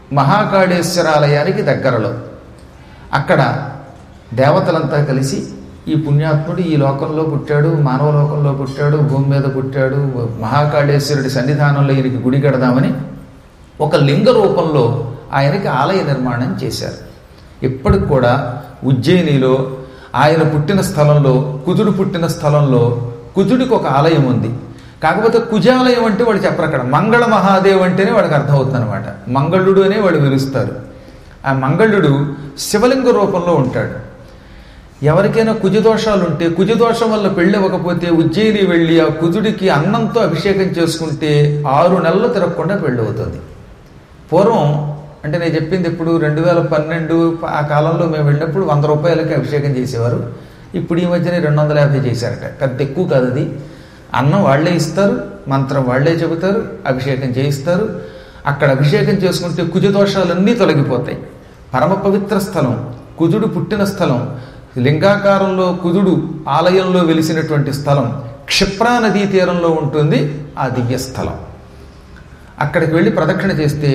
మహాకాళేశ్వరాలయానికి దగ్గరలో అక్కడ దేవతలంతా కలిసి ఈ పుణ్యాత్ముడు ఈ లోకంలో పుట్టాడు మానవ లోకంలో పుట్టాడు భూమి మీద పుట్టాడు మహాకాళేశ్వరుడి సన్నిధానంలో ఈయనకి గుడి కడదామని ఒక లింగ రూపంలో ఆయనకి ఆలయ నిర్మాణం చేశారు ఇప్పటికి కూడా ఉజ్జయినిలో ఆయన పుట్టిన స్థలంలో కుజుడు పుట్టిన స్థలంలో కుజుడికి ఒక ఆలయం ఉంది కాకపోతే కుజాలయం అంటే వాడు చెప్పరు అక్కడ మంగళ మహాదేవ్ అంటేనే వాడికి అర్థమవుతుంది అనమాట మంగళుడు అనే వాడు పిలుస్తారు ఆ మంగళుడు శివలింగ రూపంలో ఉంటాడు ఎవరికైనా కుజదోషాలు ఉంటే కుజదోషం వల్ల పెళ్ళి అవ్వకపోతే ఉజ్జయిని వెళ్ళి ఆ కుజుడికి అన్నంతో అభిషేకం చేసుకుంటే ఆరు నెలలు తిరగకుండా పెళ్ళి అవుతుంది పూర్వం అంటే నేను చెప్పింది ఇప్పుడు రెండు వేల పన్నెండు ఆ కాలంలో మేము వెళ్ళినప్పుడు వంద రూపాయలకి అభిషేకం చేసేవారు ఇప్పుడు ఈ మధ్యనే రెండు వందల యాభై చేశారట పెద్ద ఎక్కువ కాదు అది అన్నం వాళ్ళే ఇస్తారు మంత్రం వాళ్ళే చెబుతారు అభిషేకం చేయిస్తారు అక్కడ అభిషేకం చేసుకుంటే కుజ దోషాలన్నీ తొలగిపోతాయి పరమ పవిత్ర స్థలం కుజుడు పుట్టిన స్థలం లింగాకారంలో కుజుడు ఆలయంలో వెలిసినటువంటి స్థలం క్షిప్రా నదీ తీరంలో ఉంటుంది ఆ దివ్య స్థలం అక్కడికి వెళ్ళి ప్రదక్షిణ చేస్తే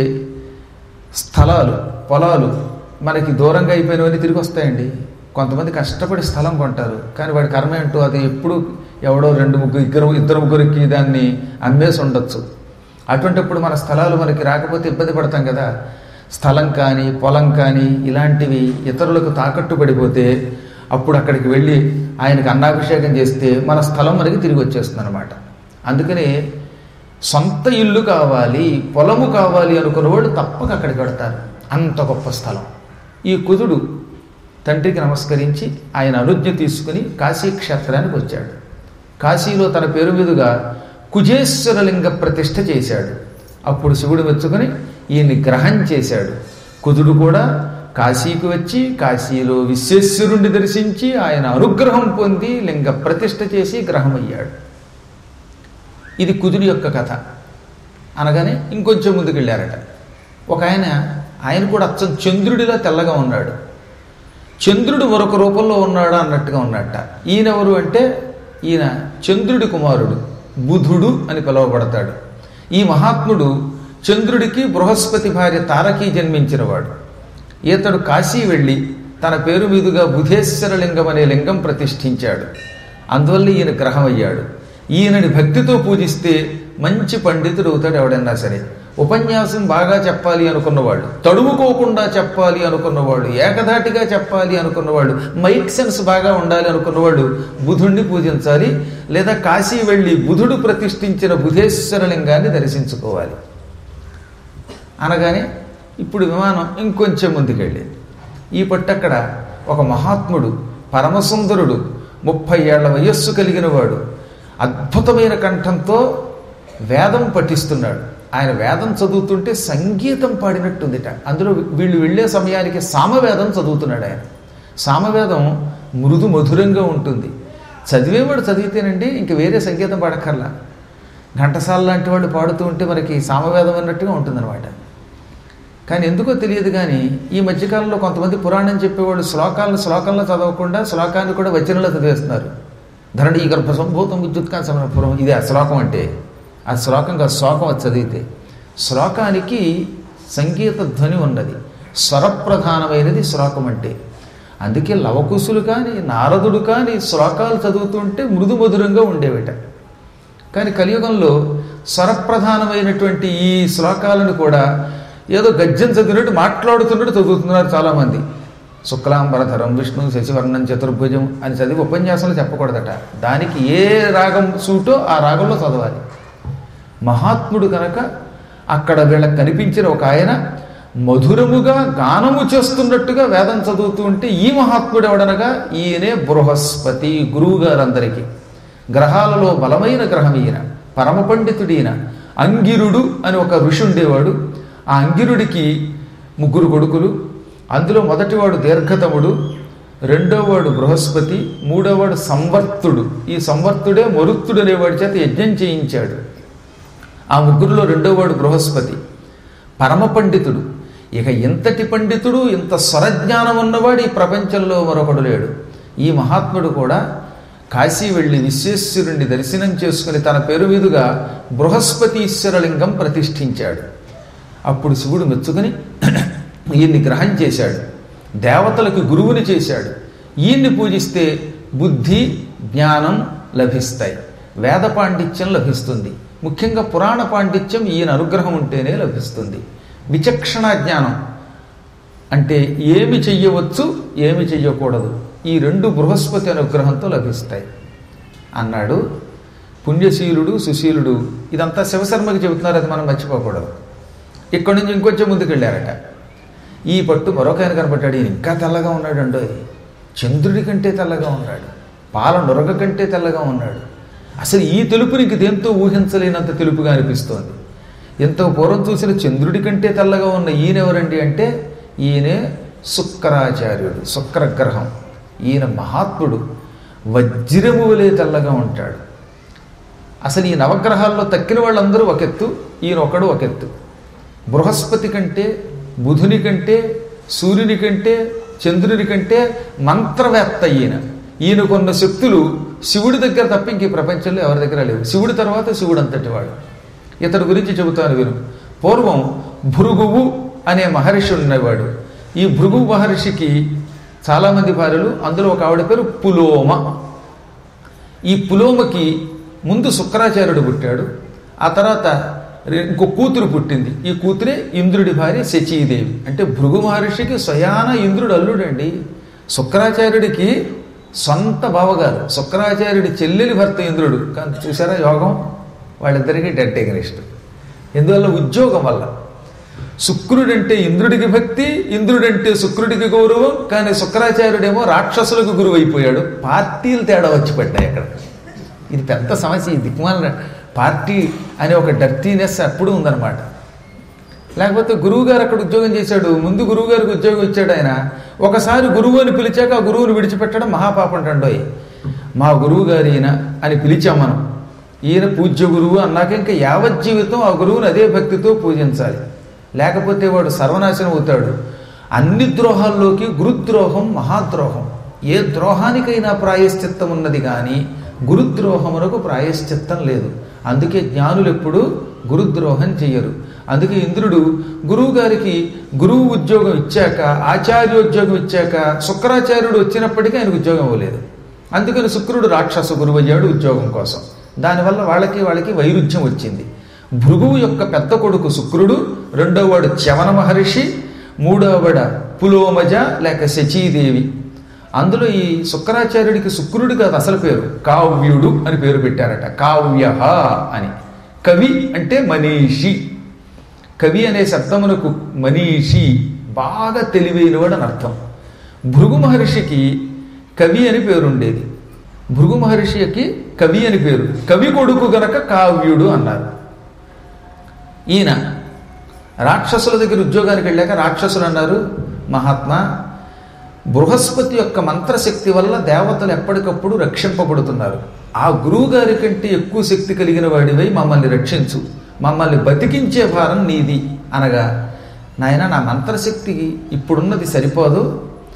స్థలాలు పొలాలు మనకి దూరంగా అయిపోయినవన్నీ తిరిగి వస్తాయండి కొంతమంది కష్టపడి స్థలం కొంటారు కానీ వాడి కర్మ ఏంటో అది ఎప్పుడు ఎవడో రెండు ముగ్గురు ఇద్దరు ఇద్దరు ముగ్గురికి దాన్ని అమ్మేసి ఉండొచ్చు అటువంటిప్పుడు మన స్థలాలు మనకి రాకపోతే ఇబ్బంది పడతాం కదా స్థలం కానీ పొలం కానీ ఇలాంటివి ఇతరులకు తాకట్టు పడిపోతే అప్పుడు అక్కడికి వెళ్ళి ఆయనకి అన్నాభిషేకం చేస్తే మన స్థలం మనకి తిరిగి వచ్చేస్తుంది అనమాట అందుకని సొంత ఇల్లు కావాలి పొలము కావాలి అనుకున్న వాళ్ళు తప్పక అక్కడికి వెడతారు అంత గొప్ప స్థలం ఈ కుదుడు తండ్రికి నమస్కరించి ఆయన అనుజ్ఞ తీసుకుని కాశీ క్షేత్రానికి వచ్చాడు కాశీలో తన పేరు మీదుగా కుజేశ్వరలింగ ప్రతిష్ఠ చేశాడు అప్పుడు శివుడు మెచ్చుకొని ఈయన్ని గ్రహం చేశాడు కుదుడు కూడా కాశీకి వచ్చి కాశీలో విశ్వేశ్వరుణ్ణి దర్శించి ఆయన అనుగ్రహం పొంది లింగ ప్రతిష్ఠ చేసి గ్రహమయ్యాడు ఇది కుదుడి యొక్క కథ అనగానే ఇంకొంచెం ముందుకు వెళ్ళారట ఒక ఆయన ఆయన కూడా అచ్చం చంద్రుడిలా తెల్లగా ఉన్నాడు చంద్రుడు మరొక రూపంలో ఉన్నాడు అన్నట్టుగా ఉన్నట్ట ఈయనెవరు అంటే ఈయన చంద్రుడి కుమారుడు బుధుడు అని పిలువబడతాడు ఈ మహాత్ముడు చంద్రుడికి బృహస్పతి భార్య తారకి జన్మించినవాడు ఈతడు కాశీ వెళ్ళి తన పేరు మీదుగా బుధేశ్వర లింగం అనే లింగం ప్రతిష్ఠించాడు అందువల్ల ఈయన గ్రహం అయ్యాడు ఈయనని భక్తితో పూజిస్తే మంచి పండితుడు అవుతాడు ఎవడన్నా సరే ఉపన్యాసం బాగా చెప్పాలి అనుకున్నవాళ్ళు తడుముకోకుండా చెప్పాలి అనుకున్నవాళ్ళు ఏకధాటిగా చెప్పాలి అనుకున్నవాళ్ళు మైక్ సెన్స్ బాగా ఉండాలి అనుకున్నవాళ్ళు బుధుణ్ణి పూజించాలి లేదా కాశీ వెళ్ళి బుధుడు ప్రతిష్ఠించిన బుధేశ్వర లింగాన్ని దర్శించుకోవాలి అనగానే ఇప్పుడు విమానం ఇంకొంచెం ముందుకెళ్ళింది ఈ పట్టక్కడ ఒక మహాత్ముడు పరమసుందరుడు ముప్పై ఏళ్ల వయస్సు కలిగిన వాడు అద్భుతమైన కంఠంతో వేదం పఠిస్తున్నాడు ఆయన వేదం చదువుతుంటే సంగీతం పాడినట్టుందిట అందులో వీళ్ళు వెళ్ళే సమయానికి సామవేదం చదువుతున్నాడు ఆయన సామవేదం మృదు మధురంగా ఉంటుంది చదివేవాడు చదివితేనండి ఇంక వేరే సంగీతం పాడక్కర్లా ఘంటసాల లాంటి వాళ్ళు పాడుతూ ఉంటే మనకి సామవేదం అన్నట్టుగా ఉంటుందన్నమాట కానీ ఎందుకో తెలియదు కానీ ఈ మధ్యకాలంలో కొంతమంది పురాణం చెప్పేవాళ్ళు శ్లోకాలను శ్లోకంలో చదవకుండా శ్లోకాన్ని కూడా వచనంలో చదివేస్తున్నారు ధరణి ఈ గర్భ సంభూతం విద్యుత్కాంత సమరపురం ఇది ఆ శ్లోకం అంటే ఆ శ్లోకంగా శ్లోకం అది చదివితే శ్లోకానికి సంగీత ధ్వని ఉన్నది స్వరప్రధానమైనది శ్లోకం అంటే అందుకే లవకుశులు కానీ నారదుడు కానీ శ్లోకాలు చదువుతుంటే మృదు మధురంగా ఉండేవిట కానీ కలియుగంలో స్వరప్రధానమైనటువంటి ఈ శ్లోకాలను కూడా ఏదో గద్యం చదివినట్టు మాట్లాడుతున్నట్టు చదువుతున్నారు చాలామంది శుక్లాంబరధరం విష్ణు శశివర్ణం చతుర్భుజం అని చదివి ఉపన్యాసంలో చెప్పకూడదట దానికి ఏ రాగం సూటో ఆ రాగంలో చదవాలి మహాత్ముడు కనుక అక్కడ వీళ్ళకి కనిపించిన ఒక ఆయన మధురముగా గానము చేస్తున్నట్టుగా వేదం చదువుతూ ఉంటే ఈ మహాత్ముడు ఎవడనగా ఈయనే బృహస్పతి గురువు గారందరికీ గ్రహాలలో బలమైన గ్రహం ఈయన పరమ పండితుడీయన అంగిరుడు అని ఒక ఋషి ఉండేవాడు ఆ అంగిరుడికి ముగ్గురు కొడుకులు అందులో మొదటివాడు దీర్ఘతముడు రెండోవాడు బృహస్పతి మూడోవాడు సంవర్తుడు ఈ సంవర్తుడే మరుత్తుడు అనేవాడి చేత యజ్ఞం చేయించాడు ఆ ముగ్గురులో రెండోవాడు బృహస్పతి పరమ పండితుడు ఇక ఇంతటి పండితుడు ఇంత స్వరజ్ఞానం ఉన్నవాడు ఈ ప్రపంచంలో మరొకడు లేడు ఈ మహాత్ముడు కూడా కాశీ వెళ్ళి విశ్వేశ్వరుణ్ణి దర్శనం చేసుకుని తన పేరు మీదుగా బృహస్పతీశ్వరలింగం ప్రతిష్ఠించాడు అప్పుడు శివుడు మెచ్చుకుని ఈయన్ని గ్రహం చేశాడు దేవతలకు గురువుని చేశాడు ఈయన్ని పూజిస్తే బుద్ధి జ్ఞానం లభిస్తాయి వేద పాండిత్యం లభిస్తుంది ముఖ్యంగా పురాణ పాండిత్యం ఈయన అనుగ్రహం ఉంటేనే లభిస్తుంది విచక్షణ జ్ఞానం అంటే ఏమి చెయ్యవచ్చు ఏమి చెయ్యకూడదు ఈ రెండు బృహస్పతి అనుగ్రహంతో లభిస్తాయి అన్నాడు పుణ్యశీలుడు సుశీలుడు ఇదంతా శివశర్మకి చెబుతున్నారు అది మనం మర్చిపోకూడదు ఇక్కడి నుంచి ఇంకొంచెం ముందుకు వెళ్ళారట ఈ పట్టు మరొక ఆయన కనపడ్డాడు ఈయన ఇంకా తెల్లగా ఉన్నాడు అండో చంద్రుడి కంటే తెల్లగా ఉన్నాడు పాల నొరగ కంటే తెల్లగా ఉన్నాడు అసలు ఈ తెలుపునికి దేంతో ఊహించలేనంత తెలుపుగా అనిపిస్తోంది ఎంతో పూర్వం చూసిన చంద్రుడి కంటే తెల్లగా ఉన్న ఈయన ఎవరండి అంటే ఈయనే శుక్రాచార్యుడు శుక్రగ్రహం ఈయన మహాత్ముడు వజ్రము వలె తెల్లగా ఉంటాడు అసలు ఈ నవగ్రహాల్లో తక్కిన వాళ్ళందరూ ఒక ఎత్తు ఈయన ఒకడు ఒక ఎత్తు బృహస్పతి కంటే బుధుని కంటే సూర్యుని కంటే చంద్రుని కంటే మంత్రవేత్త ఈయన ఈయన కొన్న శక్తులు శివుడి దగ్గర తప్ప ఇంక ఈ ప్రపంచంలో ఎవరి దగ్గర లేవు శివుడి తర్వాత శివుడు అంతటి వాడు ఇతడి గురించి చెబుతాను విను పూర్వం భృగువు అనే మహర్షి ఉన్నవాడు ఈ భృగు మహర్షికి చాలామంది భార్యలు అందులో ఒక ఆవిడ పేరు పులోమ ఈ పులోమకి ముందు శుక్రాచార్యుడు పుట్టాడు ఆ తర్వాత రె- ఇంకో కూతురు పుట్టింది ఈ కూతురే ఇంద్రుడి భార్య శచీదేవి అంటే భృగు మహర్షికి స్వయాన ఇంద్రుడు అల్లుడండి శుక్రాచార్యుడికి సొంత బావగారు శుక్రాచార్యుడి చెల్లెలి భర్త ఇంద్రుడు కానీ చూసారా యోగం వాళ్ళిద్దరికీ డెడ్ ఎగనిస్ట్ ఎందువల్ల ఉద్యోగం వల్ల శుక్రుడంటే ఇంద్రుడికి భక్తి ఇంద్రుడంటే శుక్రుడికి గౌరవం కానీ శుక్రాచార్యుడేమో రాక్షసులకు గురువు అయిపోయాడు పార్టీలు తేడా వచ్చి పడ్డాయి అక్కడ ఇది పెద్ద సమస్య ఈ దిక్మాల పార్టీ అనే ఒక డర్టీనెస్ అప్పుడు ఉందన్నమాట లేకపోతే గురువు గారు అక్కడ ఉద్యోగం చేశాడు ముందు గురువు గారికి ఉద్యోగం ఇచ్చాడు ఆయన ఒకసారి గురువు అని పిలిచాక ఆ గురువుని విడిచిపెట్టడం మహాపాపం అంటండోయ్ మా గురువు గారు ఈయన అని పిలిచాం మనం ఈయన పూజ్య గురువు అన్నాక ఇంకా యావజ్జీవితం ఆ గురువుని అదే భక్తితో పూజించాలి లేకపోతే వాడు సర్వనాశనం అవుతాడు అన్ని ద్రోహాల్లోకి గురుద్రోహం మహాద్రోహం ఏ ద్రోహానికైనా ప్రాయశ్చిత్తం ఉన్నది కానీ గురుద్రోహమునకు ప్రాయశ్చిత్తం లేదు అందుకే జ్ఞానులు ఎప్పుడు గురుద్రోహం చెయ్యరు అందుకే ఇంద్రుడు గురువు గారికి గురువు ఉద్యోగం ఇచ్చాక ఆచార్యోద్యోగం ఇచ్చాక శుక్రాచార్యుడు వచ్చినప్పటికీ ఆయనకు ఉద్యోగం ఇవ్వలేదు అందుకని శుక్రుడు రాక్షస గురువు అయ్యాడు ఉద్యోగం కోసం దానివల్ల వాళ్ళకి వాళ్ళకి వైరుధ్యం వచ్చింది భృగువు యొక్క పెద్ద కొడుకు శుక్రుడు రెండోవాడు చవన మహర్షి మూడోవాడ పులోమజ లేక శచీదేవి అందులో ఈ శుక్రాచార్యుడికి శుక్రుడు కాదు అసలు పేరు కావ్యుడు అని పేరు పెట్టారట కావ్య అని కవి అంటే మనీషి కవి అనే శబ్దమునకు మనీషి బాగా తెలివైనవాడు అని అర్థం భృగు మహర్షికి కవి అని పేరుండేది భృగు మహర్షికి కవి అని పేరు కవి కొడుకు గనక కావ్యుడు అన్నారు ఈయన రాక్షసుల దగ్గర ఉద్యోగానికి వెళ్ళాక రాక్షసులు అన్నారు మహాత్మా బృహస్పతి యొక్క మంత్రశక్తి వల్ల దేవతలు ఎప్పటికప్పుడు రక్షింపబడుతున్నారు ఆ గురువు గారి కంటే ఎక్కువ శక్తి కలిగిన వాడివై మమ్మల్ని రక్షించు మమ్మల్ని బతికించే భారం నీది అనగా నాయన నా మంత్రశక్తికి ఇప్పుడున్నది సరిపోదు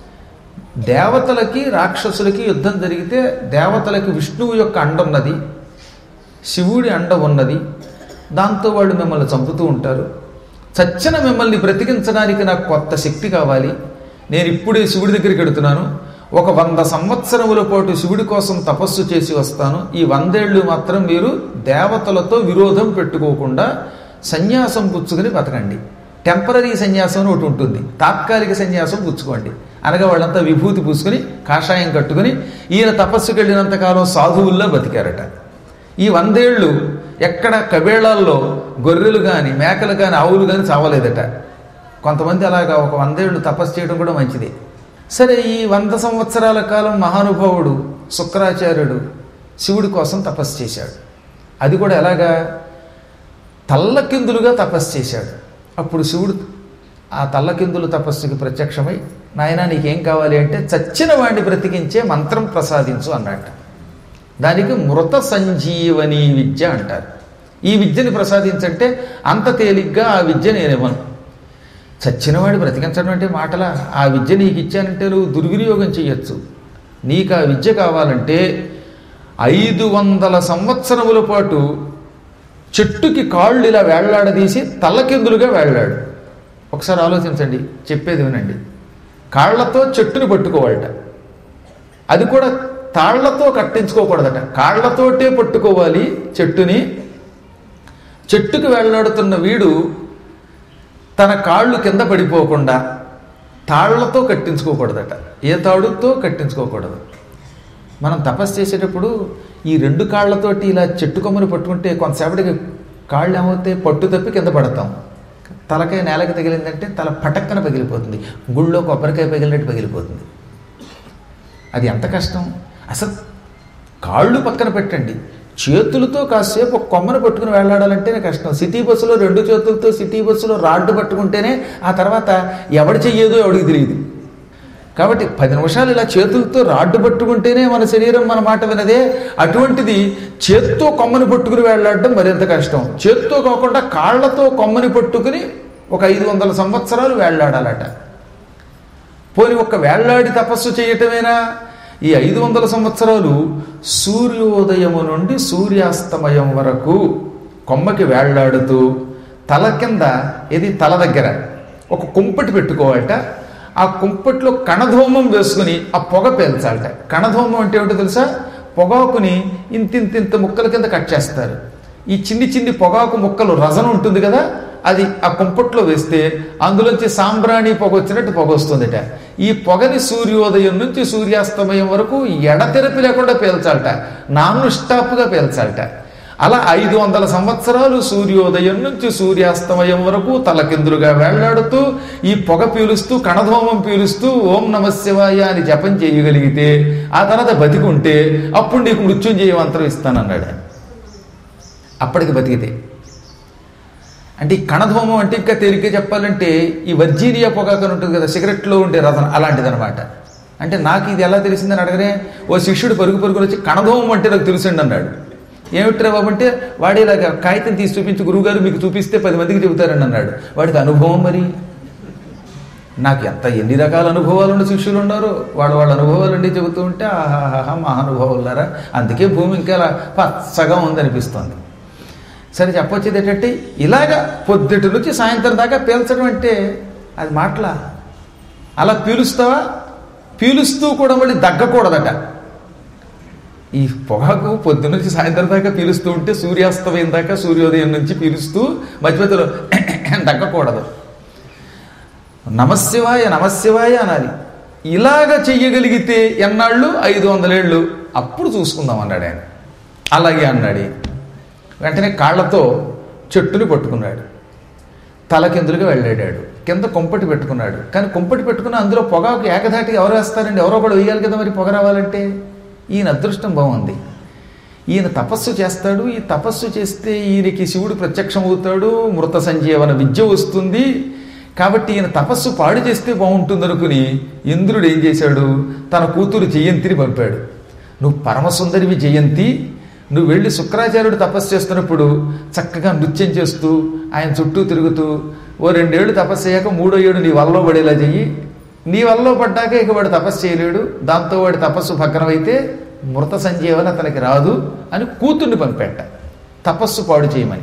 దేవతలకి రాక్షసులకి యుద్ధం జరిగితే దేవతలకి విష్ణువు యొక్క అండ ఉన్నది శివుడి అండ ఉన్నది దాంతో వాళ్ళు మిమ్మల్ని చంపుతూ ఉంటారు చచ్చిన మిమ్మల్ని బ్రతికించడానికి నాకు కొత్త శక్తి కావాలి నేను ఇప్పుడే శివుడి దగ్గరికి వెడుతున్నాను ఒక వంద సంవత్సరముల పాటు శివుడి కోసం తపస్సు చేసి వస్తాను ఈ వందేళ్లు మాత్రం మీరు దేవతలతో విరోధం పెట్టుకోకుండా సన్యాసం పుచ్చుకుని బతకండి టెంపరీ సన్యాసం అని ఒకటి ఉంటుంది తాత్కాలిక సన్యాసం పుచ్చుకోండి అనగా వాళ్ళంతా విభూతి పూసుకుని కాషాయం కట్టుకుని ఈయన తపస్సుకు వెళ్ళినంతకాలం సాధువుల్లో బతికారట ఈ వందేళ్ళు ఎక్కడ కబేళాల్లో గొర్రెలు కానీ మేకలు కానీ ఆవులు కానీ చావలేదట కొంతమంది అలాగా ఒక వందేళ్ళు తపస్సు చేయడం కూడా మంచిది సరే ఈ వంద సంవత్సరాల కాలం మహానుభావుడు శుక్రాచార్యుడు శివుడి కోసం తపస్సు చేశాడు అది కూడా ఎలాగా తల్లకిందులుగా తపస్సు చేశాడు అప్పుడు శివుడు ఆ తల్లకిందులు తపస్సుకి ప్రత్యక్షమై నాయన నీకేం కావాలి అంటే చచ్చిన వాడిని బ్రతికించే మంత్రం ప్రసాదించు అన్నట్ట దానికి మృత సంజీవని విద్య అంటారు ఈ విద్యని ప్రసాదించంటే అంత తేలిగ్గా ఆ విద్య నేను ఇవ్వను చచ్చినవాడు బ్రతికించడం అంటే మాటల ఆ విద్య నీకు ఇచ్చానంటే నువ్వు దుర్వినియోగం చేయొచ్చు నీకు ఆ విద్య కావాలంటే ఐదు వందల సంవత్సరముల పాటు చెట్టుకి కాళ్ళు ఇలా వేళ్లాడదీసి తల్లకిందులుగా వేళ్లాడు ఒకసారి ఆలోచించండి చెప్పేది వినండి కాళ్లతో చెట్టుని పట్టుకోవాలట అది కూడా తాళ్లతో కట్టించుకోకూడదట కాళ్లతోటే పట్టుకోవాలి చెట్టుని చెట్టుకు వేళ్లాడుతున్న వీడు తన కాళ్ళు కింద పడిపోకుండా తాళ్లతో కట్టించుకోకూడదట ఏ తాడుతో కట్టించుకోకూడదు మనం తపస్సు చేసేటప్పుడు ఈ రెండు కాళ్ళతోటి ఇలా చెట్టు కొమ్మని పట్టుకుంటే కొంతసేపటికి కాళ్ళు ఏమవుతాయి పట్టు తప్పి కింద పడతాం తలకాయ నేలకి తగిలిందంటే తల పటక్కన పగిలిపోతుంది గుళ్ళో కొబ్బరికాయ పగిలినట్టు పగిలిపోతుంది అది ఎంత కష్టం అసలు కాళ్ళు పక్కన పెట్టండి చేతులతో కాసేపు ఒక కొమ్మను పట్టుకుని వెళ్ళాడాలంటేనే కష్టం సిటీ బస్సులో రెండు చేతులతో సిటీ బస్సులో రాడ్డు పట్టుకుంటేనే ఆ తర్వాత ఎవడు చెయ్యేదో ఎవడికి తెలియదు కాబట్టి పది నిమిషాలు ఇలా చేతులతో రాడ్డు పట్టుకుంటేనే మన శరీరం మన మాట వినదే అటువంటిది చేత్తో కొమ్మని పట్టుకుని వెళ్ళాడడం మరింత కష్టం చేత్తో కాకుండా కాళ్లతో కొమ్మని పట్టుకుని ఒక ఐదు వందల సంవత్సరాలు వేళ్లాడాలట పోని ఒక్క వేళ్లాడి తపస్సు చేయటమేనా ఈ ఐదు వందల సంవత్సరాలు సూర్యోదయము నుండి సూర్యాస్తమయం వరకు కొమ్మకి వేళ్లాడుతూ తల కింద ఇది తల దగ్గర ఒక కుంపటి పెట్టుకోవాలట ఆ కుంపట్లో కణధూమం వేసుకుని ఆ పొగ పేల్చాలట కణధూమం అంటే ఏమిటో తెలుసా పొగాకుని ఇంతింతింత ముక్కల కింద కట్ చేస్తారు ఈ చిన్ని చిన్ని పొగాకు ముక్కలు రజన ఉంటుంది కదా అది ఆ కుంపట్లో వేస్తే అందులోంచి సాంబ్రాణి పొగ వచ్చినట్టు పొగ వస్తుందట ఈ పొగని సూర్యోదయం నుంచి సూర్యాస్తమయం వరకు ఎడతెరపి లేకుండా పేల్చాలట నాన్ స్టాప్గా పేల్చాలట అలా ఐదు వందల సంవత్సరాలు సూర్యోదయం నుంచి సూర్యాస్తమయం వరకు తలకిందులుగా వేళ్లాడుతూ ఈ పొగ పీలుస్తూ కణధోమం పీలుస్తూ ఓం నమ శివాయ అని జపం చేయగలిగితే ఆ తర్వాత బతికుంటే అప్పుడు నీకు మృత్యుంజయ మంత్రం ఇస్తానన్నాడు ఆయన. అప్పటికి బతికితే అంటే ఈ కణధూమం అంటే ఇంకా తేలిగ్గా చెప్పాలంటే ఈ వర్జీనియా పొగాకు అని ఉంటుంది కదా సిగరెట్లో ఉండే రథం అలాంటిది అనమాట అంటే నాకు ఇది ఎలా తెలిసిందని అడగనే ఓ శిష్యుడు పరుగు పరుగులు వచ్చి కణధూమం అంటే నాకు తెలుసండి అన్నాడు ఏమిట్రా బాబు అంటే వాడు ఇలాగ కాగితం తీసి చూపించి గురువుగారు మీకు చూపిస్తే పది మందికి చెబుతారండి అన్నాడు వాడికి అనుభవం మరి నాకు ఎంత ఎన్ని రకాల అనుభవాలు ఉన్న శిష్యులు ఉన్నారు వాళ్ళ వాళ్ళ అనుభవాలన్నీ చెబుతూ ఉంటే ఆహాహా మహానుభావులారా అందుకే భూమి ఇంకా ఇలా పచ్చగా ఉందనిపిస్తుంది సరే చెప్పొచ్చేది ఏంటంటే ఇలాగ పొద్దుటి నుంచి సాయంత్రం దాకా పీల్చడం అంటే అది మాటలా అలా పీలుస్తావా పీలుస్తూ కూడా మళ్ళీ దగ్గకూడదట ఈ పొగాకు పొద్దు నుంచి సాయంత్రం దాకా పీలుస్తూ ఉంటే సూర్యాస్తమయం దాకా సూర్యోదయం నుంచి పీలుస్తూ మధ్య మధ్యలో దగ్గకూడదు నమశివాయ నమశివాయ అనాలి ఇలాగ చెయ్యగలిగితే ఎన్నాళ్ళు ఐదు వందలేళ్ళు అప్పుడు చూసుకుందాం అన్నాడు ఆయన అలాగే అన్నాడు ఈయన. వెంటనే కాళ్ళతో చెట్టుని పట్టుకున్నాడు తలకిందులుగా వెళ్ళాడాడు కింద కొంపటి పెట్టుకున్నాడు కానీ కొంపటి పెట్టుకున్న అందులో పొగాకు ఏకధాటిగా ఎవరు వేస్తారండి ఎవరో కూడా వేయాలి కదా మరి పొగ రావాలంటే ఈయన అదృష్టం బాగుంది ఈయన తపస్సు చేస్తాడు ఈ తపస్సు చేస్తే ఈయనకి శివుడు ప్రత్యక్షమవుతాడు మృత సంజీవన విద్య వస్తుంది కాబట్టి ఈయన తపస్సు పాడు చేస్తే బాగుంటుంది అనుకుని ఇంద్రుడు ఏం చేశాడు తన కూతురు జయంతిని పంపాడు నువ్వు పరమసుందరివి జయంతి నువ్వు వెళ్ళి శుక్రాచార్యుడు తపస్సు చేస్తున్నప్పుడు చక్కగా నృత్యం చేస్తూ ఆయన చుట్టూ తిరుగుతూ ఓ రెండేళ్లు తపస్సు అయ్యాక మూడో ఏడు నీ వల్లో పడేలా చెయ్యి నీ వల్లో పడ్డాక ఇక వాడు తపస్సు చేయలేడు దాంతో వాడి తపస్సు భగ్నమైతే మృత సంజీవన అతనికి రాదు అని కూతుర్ని పంపెట్ట తపస్సు పాడు చేయమని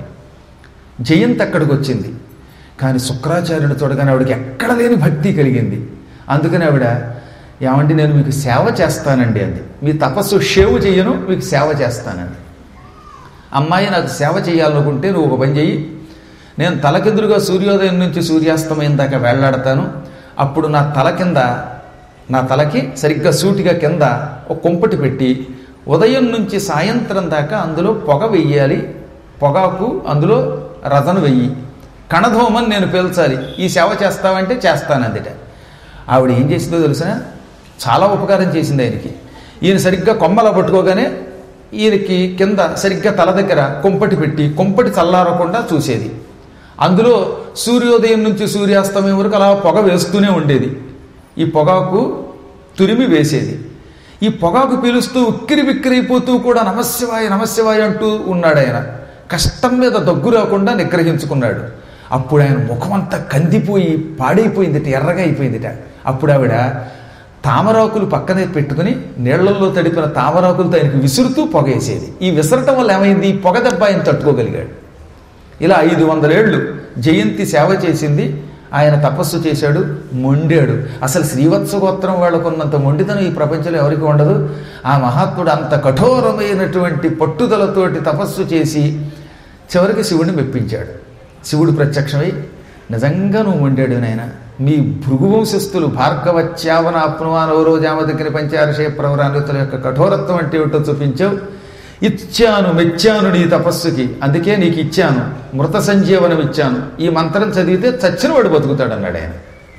జయంతి అక్కడికి వచ్చింది కానీ శుక్రాచార్యుడు చూడగానే ఆవిడకి ఎక్కడ లేని భక్తి కలిగింది అందుకని ఆవిడ ఏమంటే నేను మీకు సేవ చేస్తానండి అంది మీ తపస్సు షేవు చెయ్యను మీకు సేవ చేస్తానండి అమ్మాయి నాకు సేవ చేయాలనుకుంటే నువ్వు ఒక పని చెయ్యి నేను తలకిందులుగా సూర్యోదయం నుంచి సూర్యాస్తమయం దాకా వేళ్లాడతాను అప్పుడు నా తల కింద నా తలకి సరిగ్గా సూటిగా కింద ఒక కుంపటి పెట్టి ఉదయం నుంచి సాయంత్రం దాకా అందులో పొగ వెయ్యాలి పొగాకు అందులో రథను వెయ్యి కణధూమని నేను పేల్చాలి ఈ సేవ చేస్తావంటే చేస్తానందిట ఆవిడ ఏం చేసిందో తెలిసిన చాలా ఉపకారం చేసింది ఆయనకి ఈయన సరిగ్గా కొమ్మలా పట్టుకోగానే ఈయనకి కింద సరిగ్గా తల దగ్గర కుంపటి పెట్టి కుంపటి చల్లారకుండా చూసేది అందులో సూర్యోదయం నుంచి సూర్యాస్తమయం వరకు అలా పొగ వేస్తూనే ఉండేది ఈ పొగాకు తురిమి వేసేది ఈ పొగాకు పీలుస్తూ ఉక్కిరి బిక్కిరైపోతూ కూడా నమశివాయ నమశివాయ అంటూ ఉన్నాడు ఆయన కష్టం మీద దగ్గు రాకుండా నిగ్రహించుకున్నాడు అప్పుడు ఆయన ముఖమంతా కందిపోయి పాడైపోయిందిట ఎర్రగా అయిపోయిందిట అప్పుడు ఆవిడ తామరాకులు పక్కనే పెట్టుకుని నీళ్లలో తడిపిన తామరాకులతో ఆయనకి విసురుతూ పొగ వేసేది ఈ విసరటం వల్ల ఏమైంది ఈ పొగ దెబ్బ ఆయన తట్టుకోగలిగాడు ఇలా ఐదు వందలేళ్లు జయంతి సేవ చేసింది ఆయన తపస్సు చేశాడు మొండాడు అసలు శ్రీవత్స గోత్రం వాళ్ళకున్నంత మొండితనం ఈ ప్రపంచంలో ఎవరికి ఉండదు ఆ మహాత్ముడు అంత కఠోరమైనటువంటి పట్టుదలతోటి తపస్సు చేసి చివరికి శివుడిని మెప్పించాడు శివుడు ప్రత్యక్షమై నిజంగా నువ్వు మొండాడు నాయన మీ భృగువంశస్థులు భార్గవత్యావన అప్నువానవరో జామదగ్ని పంచారషయ ప్రవరాన్వితుల యొక్క కఠోరత్వం అంటే ఏమిటో చూపించావు ఇచ్చాను మెచ్చాను నీ తపస్సుకి అందుకే నీకు ఇచ్చాను మృత సంజీవనం ఇచ్చాను ఈ మంత్రం చదివితే చచ్చినవాడు బతుకుతాడు అన్నాడు ఆయన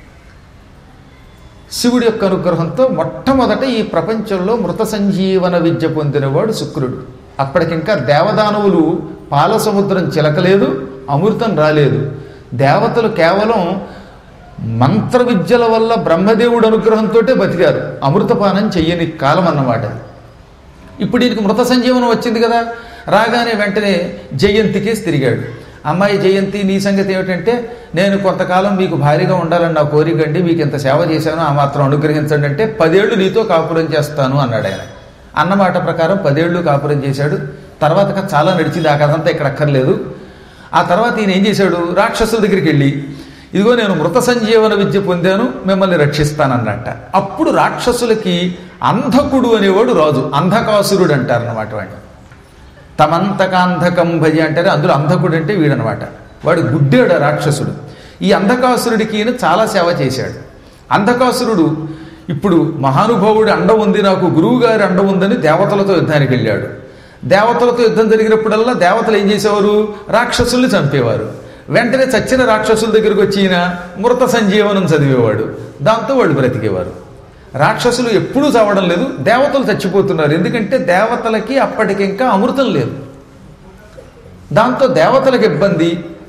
శివుడి యొక్క అనుగ్రహంతో మొట్టమొదట ఈ ప్రపంచంలో మృత సంజీవన విద్య పొందినవాడు శుక్రుడు అప్పటికింకా దేవదానవులు పాల సముద్రం చిలకలేదు అమృతం రాలేదు దేవతలు కేవలం మంత్ర విద్యల వల్ల బ్రహ్మదేవుడు అనుగ్రహంతో బతికారు అమృతపానం చెయ్యని కాలం అన్నమాట అది. ఇప్పుడు ఈయనకి మృత సంజీవనం వచ్చింది కదా రాగానే వెంటనే జయంతికేసి తిరిగాడు అమ్మాయి జయంతి నీ సంగతి ఏమిటంటే నేను కొంతకాలం మీకు భారీగా ఉండాలని నా కోరిక అండి మీకు ఇంత సేవ చేశాను ఆ మాత్రం అనుగ్రహించండి అంటే పదేళ్లు నీతో కాపురం చేస్తాను అన్నాడు ఆయన అన్నమాట ప్రకారం పదేళ్లు కాపురం చేశాడు తర్వాత కథ చాలా నడిచింది ఆ కథ అంతా ఇక్కడ అక్కర్లేదు ఆ తర్వాత ఈయన ఏం చేశాడు రాక్షసుల దగ్గరికి వెళ్ళి ఇదిగో నేను మృత సంజీవన విద్య పొందాను మిమ్మల్ని రక్షిస్తానన్నట్ట అప్పుడు రాక్షసులకి అంధకుడు అనేవాడు రాజు అంధకాసురుడు అంటారు అన్నమాట వాడిని తమంతకాంధకం భజ అంటారు అందులో అంధకుడు అంటే వీడనమాట వాడు గుడ్డాడు ఆ రాక్షసుడు ఈ అంధకాసురుడికి ఈయన చాలా సేవ చేశాడు అంధకాసురుడు ఇప్పుడు మహానుభావుడి అండ ఉంది నాకు గురువు గారి అండ ఉందని దేవతలతో యుద్ధానికి వెళ్ళాడు దేవతలతో యుద్ధం జరిగినప్పుడల్లా దేవతలు ఏం చేసేవారు రాక్షసుల్ని చంపేవారు వెంటనే చచ్చిన రాక్షసుల దగ్గరికి వచ్చి ఈయన మృత సంజీవనం చదివేవాడు దాంతో వాళ్ళు బ్రతికేవారు రాక్షసులు ఎప్పుడూ చావడం లేదు దేవతలు చచ్చిపోతున్నారు ఎందుకంటే దేవతలకి అప్పటికింకా అమృతం లేదు దాంతో దేవతలకు ఇబ్బంది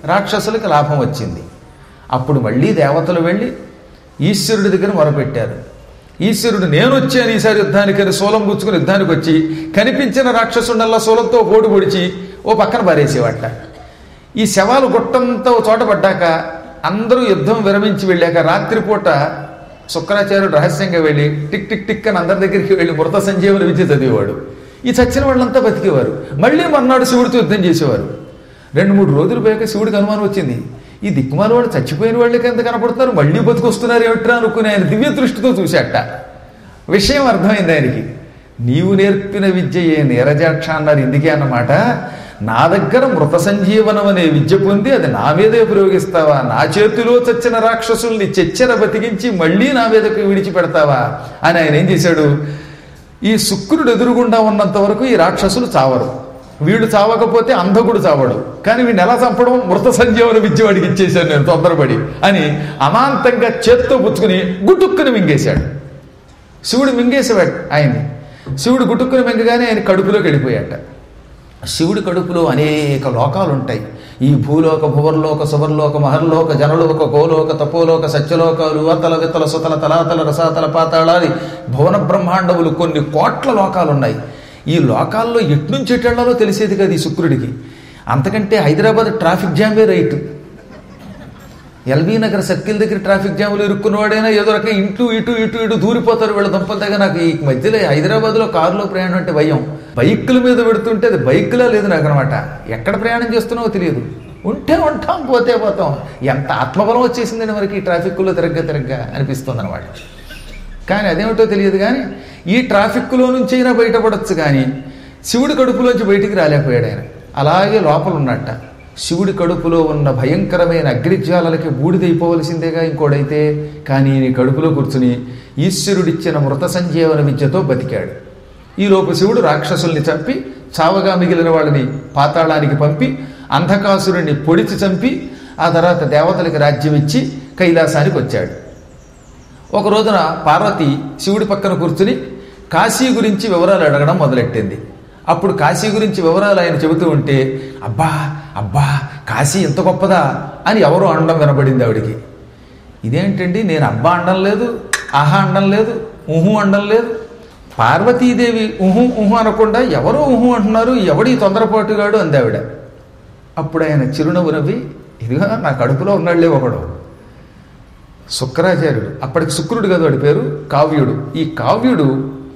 రాక్షసులకి లాభం వచ్చింది అప్పుడు మళ్ళీ దేవతలు వెళ్ళి ఈశ్వరుడి దగ్గర మొరపెట్టారు ఈశ్వరుడు నేను వచ్చాను ఈసారి యుద్ధానికి అని శూలం పుచ్చుకుని యుద్ధానికి వచ్చి కనిపించిన రాక్షసుండల్లా శూలంతో పోటు పొడిచి ఓ పక్కన పారేసేవాట ఈ శవాలు గుట్టంతా ఓ చోట పడ్డాక అందరూ యుద్ధం విరమించి వెళ్ళాక రాత్రిపూట శుక్రాచార్యుడు రహస్యంగా వెళ్ళి టిక్ టిక్ టిక్ అని అందరి దగ్గరికి వెళ్ళి మృత సంజీవన విద్య చదివేవాడు ఈ చచ్చిన వాళ్ళంతా బతికేవారు మళ్ళీ మర్నాడు శివుడితో యుద్ధం చేసేవారు రెండు మూడు రోజులు పోయాక శివుడికి అనుమానం వచ్చింది ఈ దిక్కుమాల వాడు చచ్చిపోయిన వాళ్ళకి ఎంత కనపడుతున్నారు మళ్ళీ బతుకొస్తున్నారు ఏమిట్రా అనుకుని ఆయన దివ్య దృష్టితో చూశాట విషయం అర్థమైంది ఆయనకి నీవు నేర్పిన విద్య ఏ నీరజాక్ష అన్నారు ఇందుకే అన్నమాట నా దగ్గర మృత సంజీవనం అనే విద్య పొంది అది నా మీదే ప్రయోగిస్తావా నా చేతిలో చచ్చిన రాక్షసుల్ని చెచ్చెర బతికించి మళ్ళీ నా మీదకు విడిచిపెడతావా అని ఆయన ఏం చేశాడు ఈ శుక్రుడు ఎదురుగుండా ఉన్నంత వరకు ఈ రాక్షసులు చావరు వీడు చావకపోతే అంధకుడు చావడు కానీ వీడిని ఎలా చంపడం మృత సంజీవన విద్య వాడికి ఇచ్చేశాను నేను తొందరపడి అని అమాంతంగా చేత్తో పుచ్చుకుని గుట్టుక్కుని మింగేశాడు శివుడు మింగేసేవాడు ఆయన్ని శివుడు గుట్టుక్కుని మింగగానే ఆయన కడుపులోకి వెళ్ళిపోయాట శివుడి కడుపులో అనేక లోకాలు ఉంటాయి ఈ భూలోక భువర్లోక సువర్లోక మహర్లోక జనలోక గోలోక తపోలోక సత్యలోకాలు అతల వితల సుతల తలాతల రసాతల పాతాళాది భువన బ్రహ్మాండములు కొన్ని కోట్ల లోకాలు ఉన్నాయి ఈ లోకాల్లో ఎట్నుంచి ఎటెళ్లాలో తెలిసేది కదా ఈ శుక్రుడికి అంతకంటే హైదరాబాద్ ట్రాఫిక్ జామే రైట్ ఎల్బీ నగర్ సర్కిల్ దగ్గర ట్రాఫిక్ జాములు ఇరుక్కున్నవాడైనా ఏదో రకంగా ఇటు ఇటు ఇటు ఇటు దూరిపోతారు వీళ్ళ దుంపల దగ్గర నాకు ఈ మధ్యలో హైదరాబాద్లో కారులో ప్రయాణం అంటే భయం బైకుల మీద పెడుతుంటే అది బైక్లా లేదు నాకు అనమాట ఎక్కడ ప్రయాణం చేస్తున్నావో తెలియదు ఉంటే ఉంటాం పోతే పోతాం ఎంత ఆత్మబలం వచ్చేసిందండి మనకి ఈ ట్రాఫిక్లో తిరగ్గా తిరగ్గా అనిపిస్తుంది అనమాట కానీ అదేమిటో తెలియదు కానీ ఈ ట్రాఫిక్లో నుంచి అయినా బయటపడొచ్చు కానీ శివుడి కడుపులోంచి బయటికి రాలేకపోయాడు ఆయన అలాగే లోపల ఉన్నట్ట శివుడి కడుపులో ఉన్న భయంకరమైన అగ్నిజ్వాలలకి బూడిదైపోవలసిందేగా ఇంకోడైతే కానీ నీ కడుపులో కూర్చుని ఈశ్వరుడిచ్చిన మృత సంజీవన విద్యతో బతికాడు ఈలోపు శివుడు రాక్షసుల్ని చంపి చావగా మిగిలిన వాళ్ళని పాతాళానికి పంపి అంధకాసురుణ్ణి పొడిచి చంపి ఆ తర్వాత దేవతలకి రాజ్యం ఇచ్చి కైలాసానికి వచ్చాడు ఒక రోజున పార్వతి శివుడి పక్కన కూర్చుని కాశీ గురించి వివరాలు అడగడం మొదలెట్టింది అప్పుడు కాశీ గురించి వివరాలు ఆయన చెబుతూ ఉంటే అబ్బా అబ్బా కాశీ ఇంత గొప్పదా అని ఎవరో అనడం వినబడింది ఆవిడికి ఇదేంటండి నేను అబ్బా అనడం లేదు ఆహా అనడం లేదు ఊహు అనడం లేదు పార్వతీదేవి ఊహు ఊహు అనకుండా ఎవరో ఊహు అంటున్నారు ఎవడి తొందరపాటుగాడు అంది ఆవిడ అప్పుడు ఆయన చిరునవ్వు నవ్వి ఇదిగా నా కడుపులో ఉన్నాళ్లే ఒకడు శుక్రాచార్యుడు అప్పటికి శుక్రుడు కదా వాడి పేరు కావ్యుడు ఈ కావ్యుడు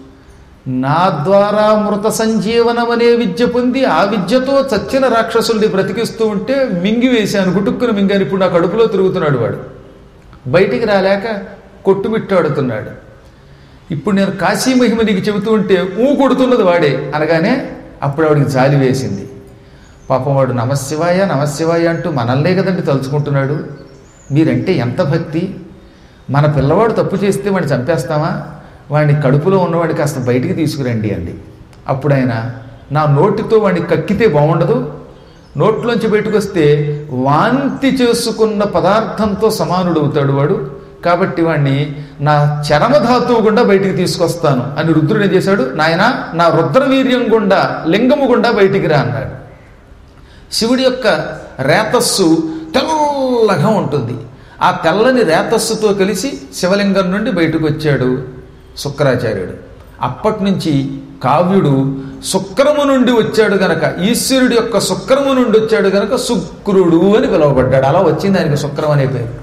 నా ద్వారా మృత సంజీవనం అనే విద్య పొంది ఆ విద్యతో చచ్చిన రాక్షసుల్ని బ్రతికిస్తూ ఉంటే మింగి వేశాను గుటుక్కుని మింగాను ఇప్పుడు నా కడుపులో తిరుగుతున్నాడు వాడు బయటికి రాలేక కొట్టుమిట్టాడుతున్నాడు ఇప్పుడు నేను కాశీ మహిమ నీకు చెబుతూ ఉంటే ఊ కొడుతున్నది వాడే అనగానే అప్పుడు ఆవిడికి జాలి వేసింది పాపం వాడు నమశివాయ నమశివాయ అంటూ మనల్నే కదండి తలుచుకుంటున్నాడు మీరంటే ఎంత భక్తి మన పిల్లవాడు తప్పు చేస్తే వాడిని చంపేస్తామా వాడిని కడుపులో ఉన్నవాడిని కాస్త బయటికి తీసుకురండి అండి అప్పుడు ఆయన నా నోటితో వాడిని కక్కితే బాగుండదు నోట్లోంచి బయటకు వస్తే వాంతి చేసుకున్న పదార్థంతో సమానుడు అవుతాడు వాడు కాబట్టి వాడిని నా చరమధాతువు గుండా బయటికి తీసుకొస్తాను అని రుద్రుడు ఏం చేశాడు నాయన నా రుద్రవీర్యం గుండా లింగము గుండా బయటికి రా అన్నాడు శివుడి యొక్క రేతస్సు తెల్లగా ఉంటుంది ఆ తెల్లని రేతస్సుతో కలిసి శివలింగం నుండి బయటకు వచ్చాడు శుక్రాచార్యుడు అప్పటి నుంచి కావ్యుడు శుక్రము నుండి వచ్చాడు గనక ఈశ్వరుడి యొక్క శుక్రము నుండి వచ్చాడు గనక శుక్రుడు అని పిలువబడ్డాడు అలా వచ్చింది ఆయనకి శుక్రం అనే పేరు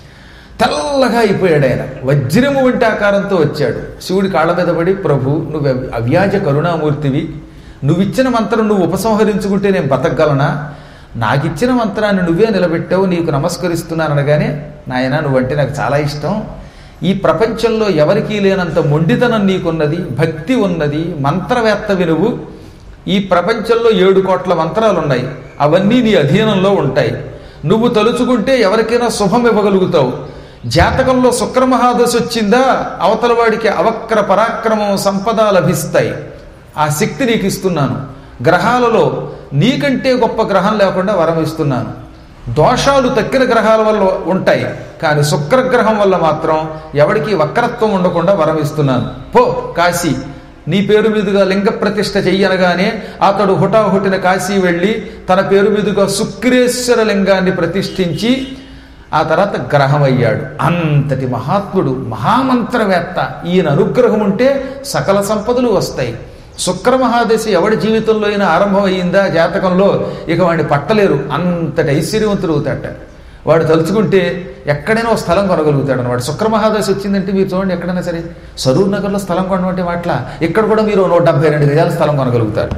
తెల్లగా అయిపోయాడు ఆయన వజ్రము వంటి ఆకారంతో వచ్చాడు శివుడి కాళ్ళ మీద పడి ప్రభు నువ్వు అవ్- అవ్యాజ కరుణామూర్తివి నువ్విచ్చిన మంత్రం నువ్వు ఉపసంహరించుకుంటే నేను బతకగలనా నాకిచ్చిన మంత్రాన్ని నువ్వే నిలబెట్టావు నీకు నమస్కరిస్తున్నాను అనగానే నాయన నువ్వంటే నాకు చాలా ఇష్టం ఈ ప్రపంచంలో ఎవరికీ లేనంత మొండితనం నీకున్నది భక్తి ఉన్నది మంత్రవేత్తవి నువ్వు ఈ ప్రపంచంలో ఏడు కోట్ల మంత్రాలు ఉన్నాయి అవన్నీ నీ అధీనంలో ఉంటాయి నువ్వు తలుచుకుంటే ఎవరికైనా శుభం ఇవ్వగలుగుతావు జాతకంలో శుక్రమహాదశ వచ్చిందా అవతల వాడికి అవక్ర పరాక్రమం సంపద లభిస్తాయి ఆ శక్తి నీకు ఇస్తున్నాను గ్రహాలలో నీకంటే గొప్ప గ్రహం లేకుండా వరం ఇస్తున్నాను దోషాలు తక్కిన గ్రహాల వల్ల ఉంటాయి కానీ శుక్రగ్రహం వల్ల మాత్రం ఎవడికి వక్రత్వం ఉండకుండా వరం ఇస్తున్నాను పో కాశీ నీ పేరు మీదుగా లింగ ప్రతిష్ఠ చెయ్యనగానే అతడు హుటాహుటిన కాశీ వెళ్ళి తన పేరు మీదుగా శుక్రేశ్వర లింగాన్ని ప్రతిష్ఠించి ఆ తర్వాత గ్రహం అయ్యాడు అంతటి మహాత్ముడు మహామంత్రవేత్త ఈయన అనుగ్రహం ఉంటే సకల సంపదలు వస్తాయి శుక్ర మహాదశ ఎవడి జీవితంలో అయినా ఆరంభం అయ్యిందా జాతకంలో ఇక వాడిని పట్టలేరు అంతటి ఐశ్వర్యవంతుడు అవుతాట వాడు తలుచుకుంటే ఎక్కడైనా ఒక స్థలం కొనగలుగుతాడు అనమాట శుక్ర మహాదశ వచ్చిందంటే మీరు చూడండి ఎక్కడైనా సరే సరూర్ నగర్లో స్థలం కొనమంటే మాట్ల ఇక్కడ కూడా మీరు నూట డెబ్బై రెండు గజాల స్థలం కొనగలుగుతారు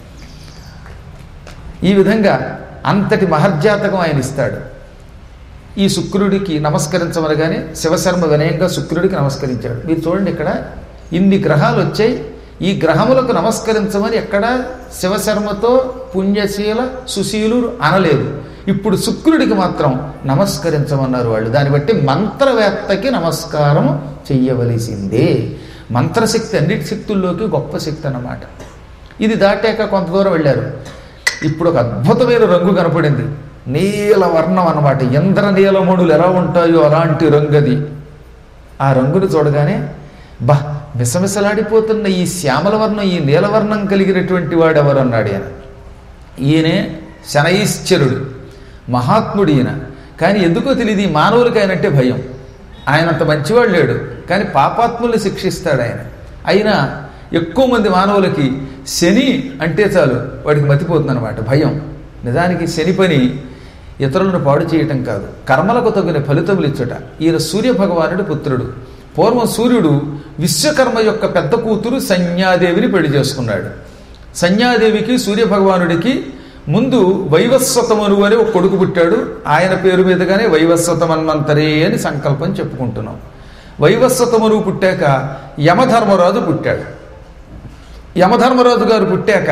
ఈ విధంగా అంతటి మహర్జాతకం ఆయన ఇస్తాడు ఈ శుక్రుడికి నమస్కరించమనగానే శివశర్మ వినయంగా శుక్రుడికి నమస్కరించాడు మీరు చూడండి ఇక్కడ ఇన్ని గ్రహాలు వచ్చాయి ఈ గ్రహములకు నమస్కరించమని ఎక్కడ శివశర్మతో పుణ్యశీల సుశీలుడు అనలేదు ఇప్పుడు శుక్రుడికి మాత్రం నమస్కరించమన్నారు వాళ్ళు దాన్ని బట్టి మంత్రవేత్తకి నమస్కారం చెయ్యవలసిందే మంత్రశక్తి అన్నిటి శక్తుల్లోకి గొప్ప శక్తి అన్నమాట ఇది దాటాక కొంత దూరం వెళ్ళారు ఇప్పుడు ఒక అద్భుతమైన రంగు కనపడింది నీల వర్ణం అన్నమాట ఇంద్ర నీలమణులు ఎలా ఉంటాయో అలాంటి రంగు అది ఆ రంగును చూడగానే బా మిసమిసలాడిపోతున్న ఈ శ్యామల వర్ణం ఈ నీలవర్ణం కలిగినటువంటి వాడు ఎవరు అన్నాడు ఈయన ఈయనే శనైశ్చరుడు మహాత్ముడు ఈయన కానీ ఎందుకో తెలియదు ఈ మానవులకి ఆయనంటే భయం ఆయన అంత మంచివాడు లేడు కానీ పాపాత్ముల్ని శిక్షిస్తాడు ఆయన అయినా ఎక్కువ మంది మానవులకి శని అంటే చాలు వాడికి మతిపోతుంది అనమాట భయం నిజానికి శని పని ఇతరులను పాడు చేయటం కాదు కర్మలకు తగిన ఫలితములు ఇచ్చుట ఈయన సూర్య భగవానుడి పుత్రుడు పూర్వం సూర్యుడు విశ్వకర్మ యొక్క పెద్ద కూతురు సంజ్ఞాదేవిని పెళ్లి చేసుకున్నాడు సంజ్ఞాదేవికి సూర్యభగవానుడికి ముందు వైవస్వతమను అని ఒక కొడుకు పుట్టాడు ఆయన పేరు మీదుగానే వైవస్వతమన్మంతరే అని సంకల్పం చెప్పుకుంటున్నాం వైవస్వతమనువు పుట్టాక యమధర్మరాజు పుట్టాడు యమధర్మరాజు గారు పుట్టాక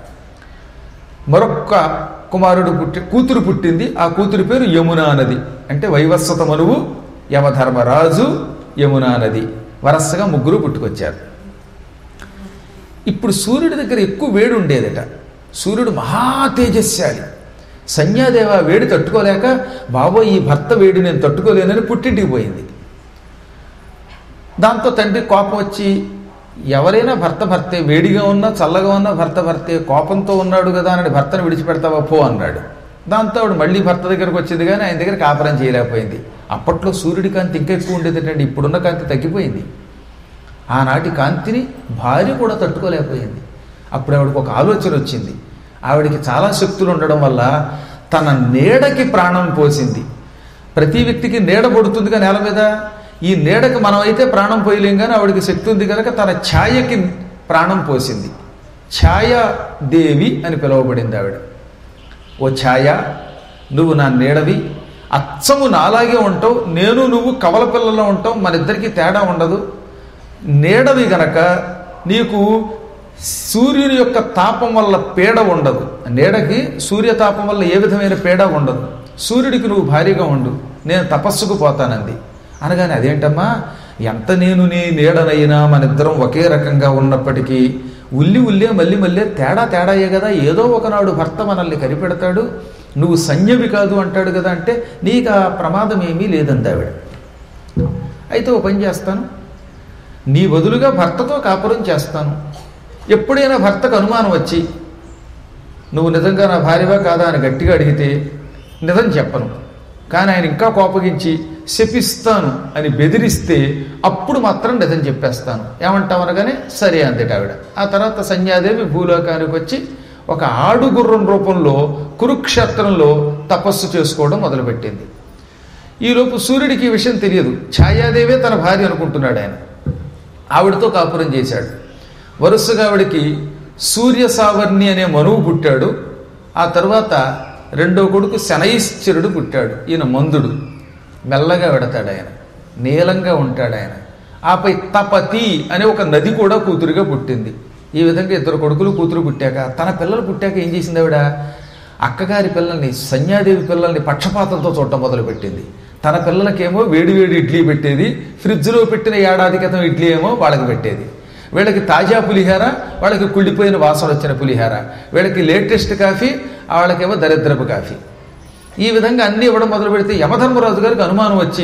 మరొక్క కుమారుడు పుట్టి కూతురు పుట్టింది ఆ కూతురు పేరు యమునా నది అంటే వైవస్వత మనువు యమధర్మరాజు యమునా నది వరసగా ముగ్గురు పుట్టుకొచ్చారు ఇప్పుడు సూర్యుడి దగ్గర ఎక్కువ వేడి ఉండేదట సూర్యుడు మహా తేజస్శాలి సంధ్యాదేవ వేడి తట్టుకోలేక బాబోయ్ ఈ భర్త వేడి నేను తట్టుకోలేనని పుట్టింటికి పోయింది దాంతో తండ్రి కోపం వచ్చి ఎవరైనా భర్త భర్తే వేడిగా ఉన్నా చల్లగా ఉన్నా భర్త భర్తే కోపంతో ఉన్నాడు కదా అని భర్తను విడిచిపెడతావా పో అన్నాడు దాంతో ఆవిడ మళ్ళీ భర్త దగ్గరకు వచ్చింది కానీ ఆయన దగ్గర కాపురం చేయలేకపోయింది అప్పట్లో సూర్యుడి కాంతి ఇంకా ఎక్కువ ఉండేది ఏంటంటే ఇప్పుడున్న కాంతి తగ్గిపోయింది ఆనాటి కాంతిని భార్య కూడా తట్టుకోలేకపోయింది అప్పుడు ఆవిడకి ఒక ఆలోచన వచ్చింది ఆవిడికి చాలా శక్తులు ఉండడం వల్ల తన నీడకి ప్రాణం పోసింది ప్రతి వ్యక్తికి నీడ పడుతుందిగా నేల మీద ఈ నీడకి మనం అయితే ప్రాణం పోయలేం కానీ ఆవిడికి శక్తి ఉంది కనుక తన ఛాయకి ప్రాణం పోసింది ఛాయాదేవి అని పిలువబడింది ఆవిడ ఓ ఛాయ నువ్వు నా నీడవి అచ్చము నాలాగే ఉంటావు నేను నువ్వు కవల పిల్లలో ఉంటావు మన ఇద్దరికి తేడా ఉండదు నీడవి గనక నీకు సూర్యుని యొక్క తాపం వల్ల పీడ ఉండదు నీడకి సూర్యతాపం వల్ల ఏ విధమైన పీడ ఉండదు సూర్యుడికి నువ్వు భారీగా ఉండు నేను తపస్సుకు పోతానంది అనగానే అదేంటమ్మా ఎంత నేను నీ నీడనైనా మన ఇద్దరం ఒకే రకంగా ఉన్నప్పటికీ ఉల్లి ఉల్లే మళ్ళీ మళ్ళీ తేడా తేడాయే కదా ఏదో ఒకనాడు భర్త మనల్ని కనిపెడతాడు నువ్వు సంయమి కాదు అంటాడు కదా అంటే నీకు ఆ ప్రమాదం ఏమీ లేదంది ఆవిడ అయితే ఓ పని చేస్తాను నీ బదులుగా భర్తతో కాపురం చేస్తాను ఎప్పుడైనా భర్తకు అనుమానం వచ్చి నువ్వు నిజంగా నా భార్యవా కాదా అని గట్టిగా అడిగితే నిజం చెప్పను కానీ ఆయన ఇంకా కోపగించి శపిస్తాను అని బెదిరిస్తే అప్పుడు మాత్రం నిజం చెప్పేస్తాను ఏమంటావు అనగానే సరే అందట ఆవిడ ఆ తర్వాత సంధ్యాదేవి భూలోకానికి వచ్చి ఒక ఆడుగుర్రం రూపంలో కురుక్షేత్రంలో తపస్సు చేసుకోవడం మొదలుపెట్టింది ఈలోపు సూర్యుడికి ఈ విషయం తెలియదు ఛాయాదేవే తన భార్య అనుకుంటున్నాడు ఆయన ఆవిడతో కాపురం చేశాడు వరుసగా ఆవిడికి సూర్య సావర్ణి అనే మనువు పుట్టాడు ఆ తర్వాత రెండో కొడుకు శనైశ్చరుడు పుట్టాడు ఈయన మందుడు మెల్లగా పెడతాడు ఆయన నీలంగా ఉంటాడు ఆయన ఆపై తపతి అనే ఒక నది కూడా కూతురుగా పుట్టింది ఈ విధంగా ఇద్దరు కొడుకులు కూతురు పుట్టాక తన పిల్లలు పుట్టాక ఏం చేసింది ఆవిడ అక్కగారి పిల్లల్ని సంధ్యాదేవి పిల్లల్ని పక్షపాతంతో చూడటం మొదలుపెట్టింది తన పిల్లలకేమో వేడి వేడి ఇడ్లీ పెట్టేది ఫ్రిడ్జ్లో పెట్టిన ఏడాది క్రితం ఇడ్లీ ఏమో వాళ్ళకి పెట్టేది వీళ్ళకి తాజా పులిహార వాళ్ళకి కుళ్ళిపోయిన వాసన వచ్చిన పులిహార వీళ్ళకి లేటెస్ట్ కాఫీ వాళ్ళకేమో దరిద్రపు కాఫీ ఈ విధంగా అన్నీ ఇవ్వడం మొదలు పెడితే యమధర్మరాజు గారికి అనుమానం వచ్చి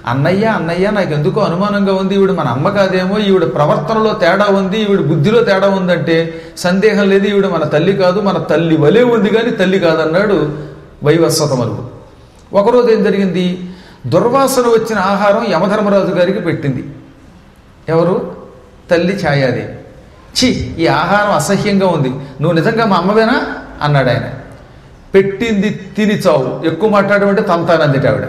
అన్నయ్య అన్నయ్య నాకు ఎందుకో అనుమానంగా ఉంది ఈవిడ మన అమ్మ కాదేమో ఈవిడ ప్రవర్తనలో తేడా ఉంది ఈవిడ బుద్ధిలో తేడా ఉందంటే సందేహం లేదు ఈవిడ మన తల్లి కాదు మన తల్లి వలే ఉంది కానీ తల్లి కాదన్నాడు వైవస్వతమరుడు ఒకరోజు ఏం జరిగింది దుర్వాసన వచ్చిన ఆహారం యమధర్మరాజు గారికి పెట్టింది ఎవరు తల్లి ఛాయాదేవి ఛీ ఈ ఆహారం అసహ్యంగా ఉంది నువ్వు నిజంగా మా అమ్మవేనా అన్నాడు ఆయన పెట్టింది తిని చావు ఎక్కువ మాట్లాడమంటే తంతానందిట ఆవిడ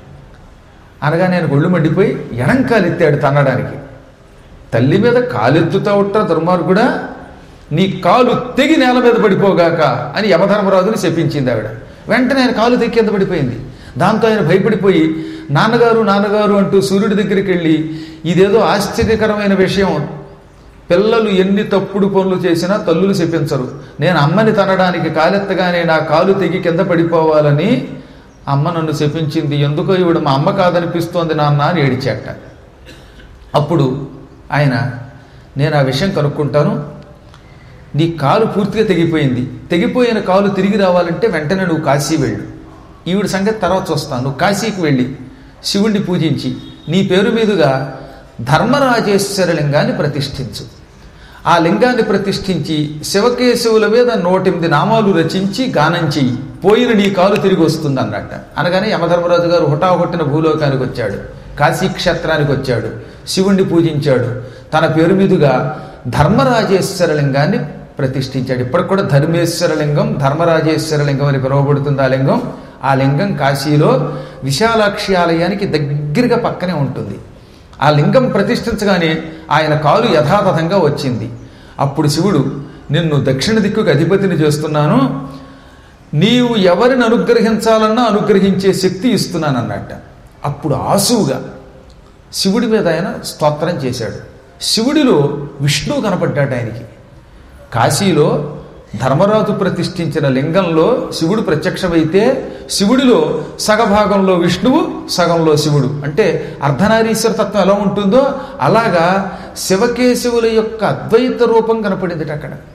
అనగా నేను ఒళ్ళు మండిపోయి ఎడంకాలు ఎత్తాడు తన్నడానికి తల్లి మీద కాలెత్తుతా ఉంటా దుర్మార్గుడా నీ కాలు తెగి నేల మీద పడిపోగాక అని యమధర్మరాజుని చెప్పించింది ఆవిడ వెంటనే ఆయన కాలు తెగి కింద పడిపోయింది దాంతో ఆయన భయపడిపోయి నాన్నగారు నాన్నగారు అంటూ సూర్యుడి దగ్గరికి వెళ్ళి ఇదేదో ఆశ్చర్యకరమైన విషయం పిల్లలు ఎన్ని తప్పుడు పనులు చేసినా తల్లులు చెప్పించరు నేను అమ్మని తనడానికి కాలెత్తగానే నా కాలు తెగి కింద పడిపోవాలని అమ్మ నన్ను చెప్పించింది ఎందుకో ఈవిడ మా అమ్మ కాదనిపిస్తోంది నాన్న అని ఏడిచాట అప్పుడు ఆయన నేను ఆ విషయం కనుక్కుంటాను నీ కాలు పూర్తిగా తెగిపోయింది తెగిపోయిన కాలు తిరిగి రావాలంటే వెంటనే నువ్వు కాశీ వెళ్ళు ఈవిడ సంగతి తర్వాత చూస్తాను నువ్వు కాశీకి వెళ్ళి శివుణ్ణి పూజించి నీ పేరు మీదుగా ధర్మరాజేశ్వర లింగాన్ని ప్రతిష్ఠించు ఆ లింగాన్ని ప్రతిష్ఠించి శివకేశవుల మీద నూటెనిమిది నామాలు రచించి గానం చెయ్యి పోయిన నీ కాలు తిరిగి వస్తుంది అన్నట్ట అనగానే యమధర్మరాజు గారు హుటాహుట్టిన భూలోకానికి వచ్చాడు కాశీ క్షేత్రానికి వచ్చాడు శివుణ్ణి పూజించాడు తన పేరు మీదుగా ధర్మరాజేశ్వర లింగాన్ని ప్రతిష్ఠించాడు ఇప్పటికి కూడా ధర్మేశ్వర లింగం ధర్మరాజేశ్వర లింగం అని పిలువబడుతుంది ఆ లింగం ఆ లింగం కాశీలో విశాలాక్షి ఆలయానికి దగ్గరగా పక్కనే ఉంటుంది ఆ లింగం ప్రతిష్ఠించగానే ఆయన కాలు యథాతథంగా వచ్చింది అప్పుడు శివుడు నిన్ను దక్షిణ దిక్కుకు అధిపతిని చేస్తున్నాను నీవు ఎవరిని అనుగ్రహించాలన్నా అనుగ్రహించే శక్తి ఇస్తున్నానన్నట్ట అప్పుడు ఆసువుగా శివుడి మీద ఆయన స్తోత్రం చేశాడు శివుడిలో విష్ణువు కనపడ్డాడు ఆయనకి కాశీలో ధర్మరాజు ప్రతిష్ఠించిన లింగంలో శివుడు ప్రత్యక్షమైతే శివుడిలో సగభాగంలో విష్ణువు సగంలో శివుడు అంటే అర్ధనారీశ్వర తత్వం ఎలా ఉంటుందో అలాగా శివకేశవుల యొక్క అద్వైత రూపం కనపడింది అక్కడ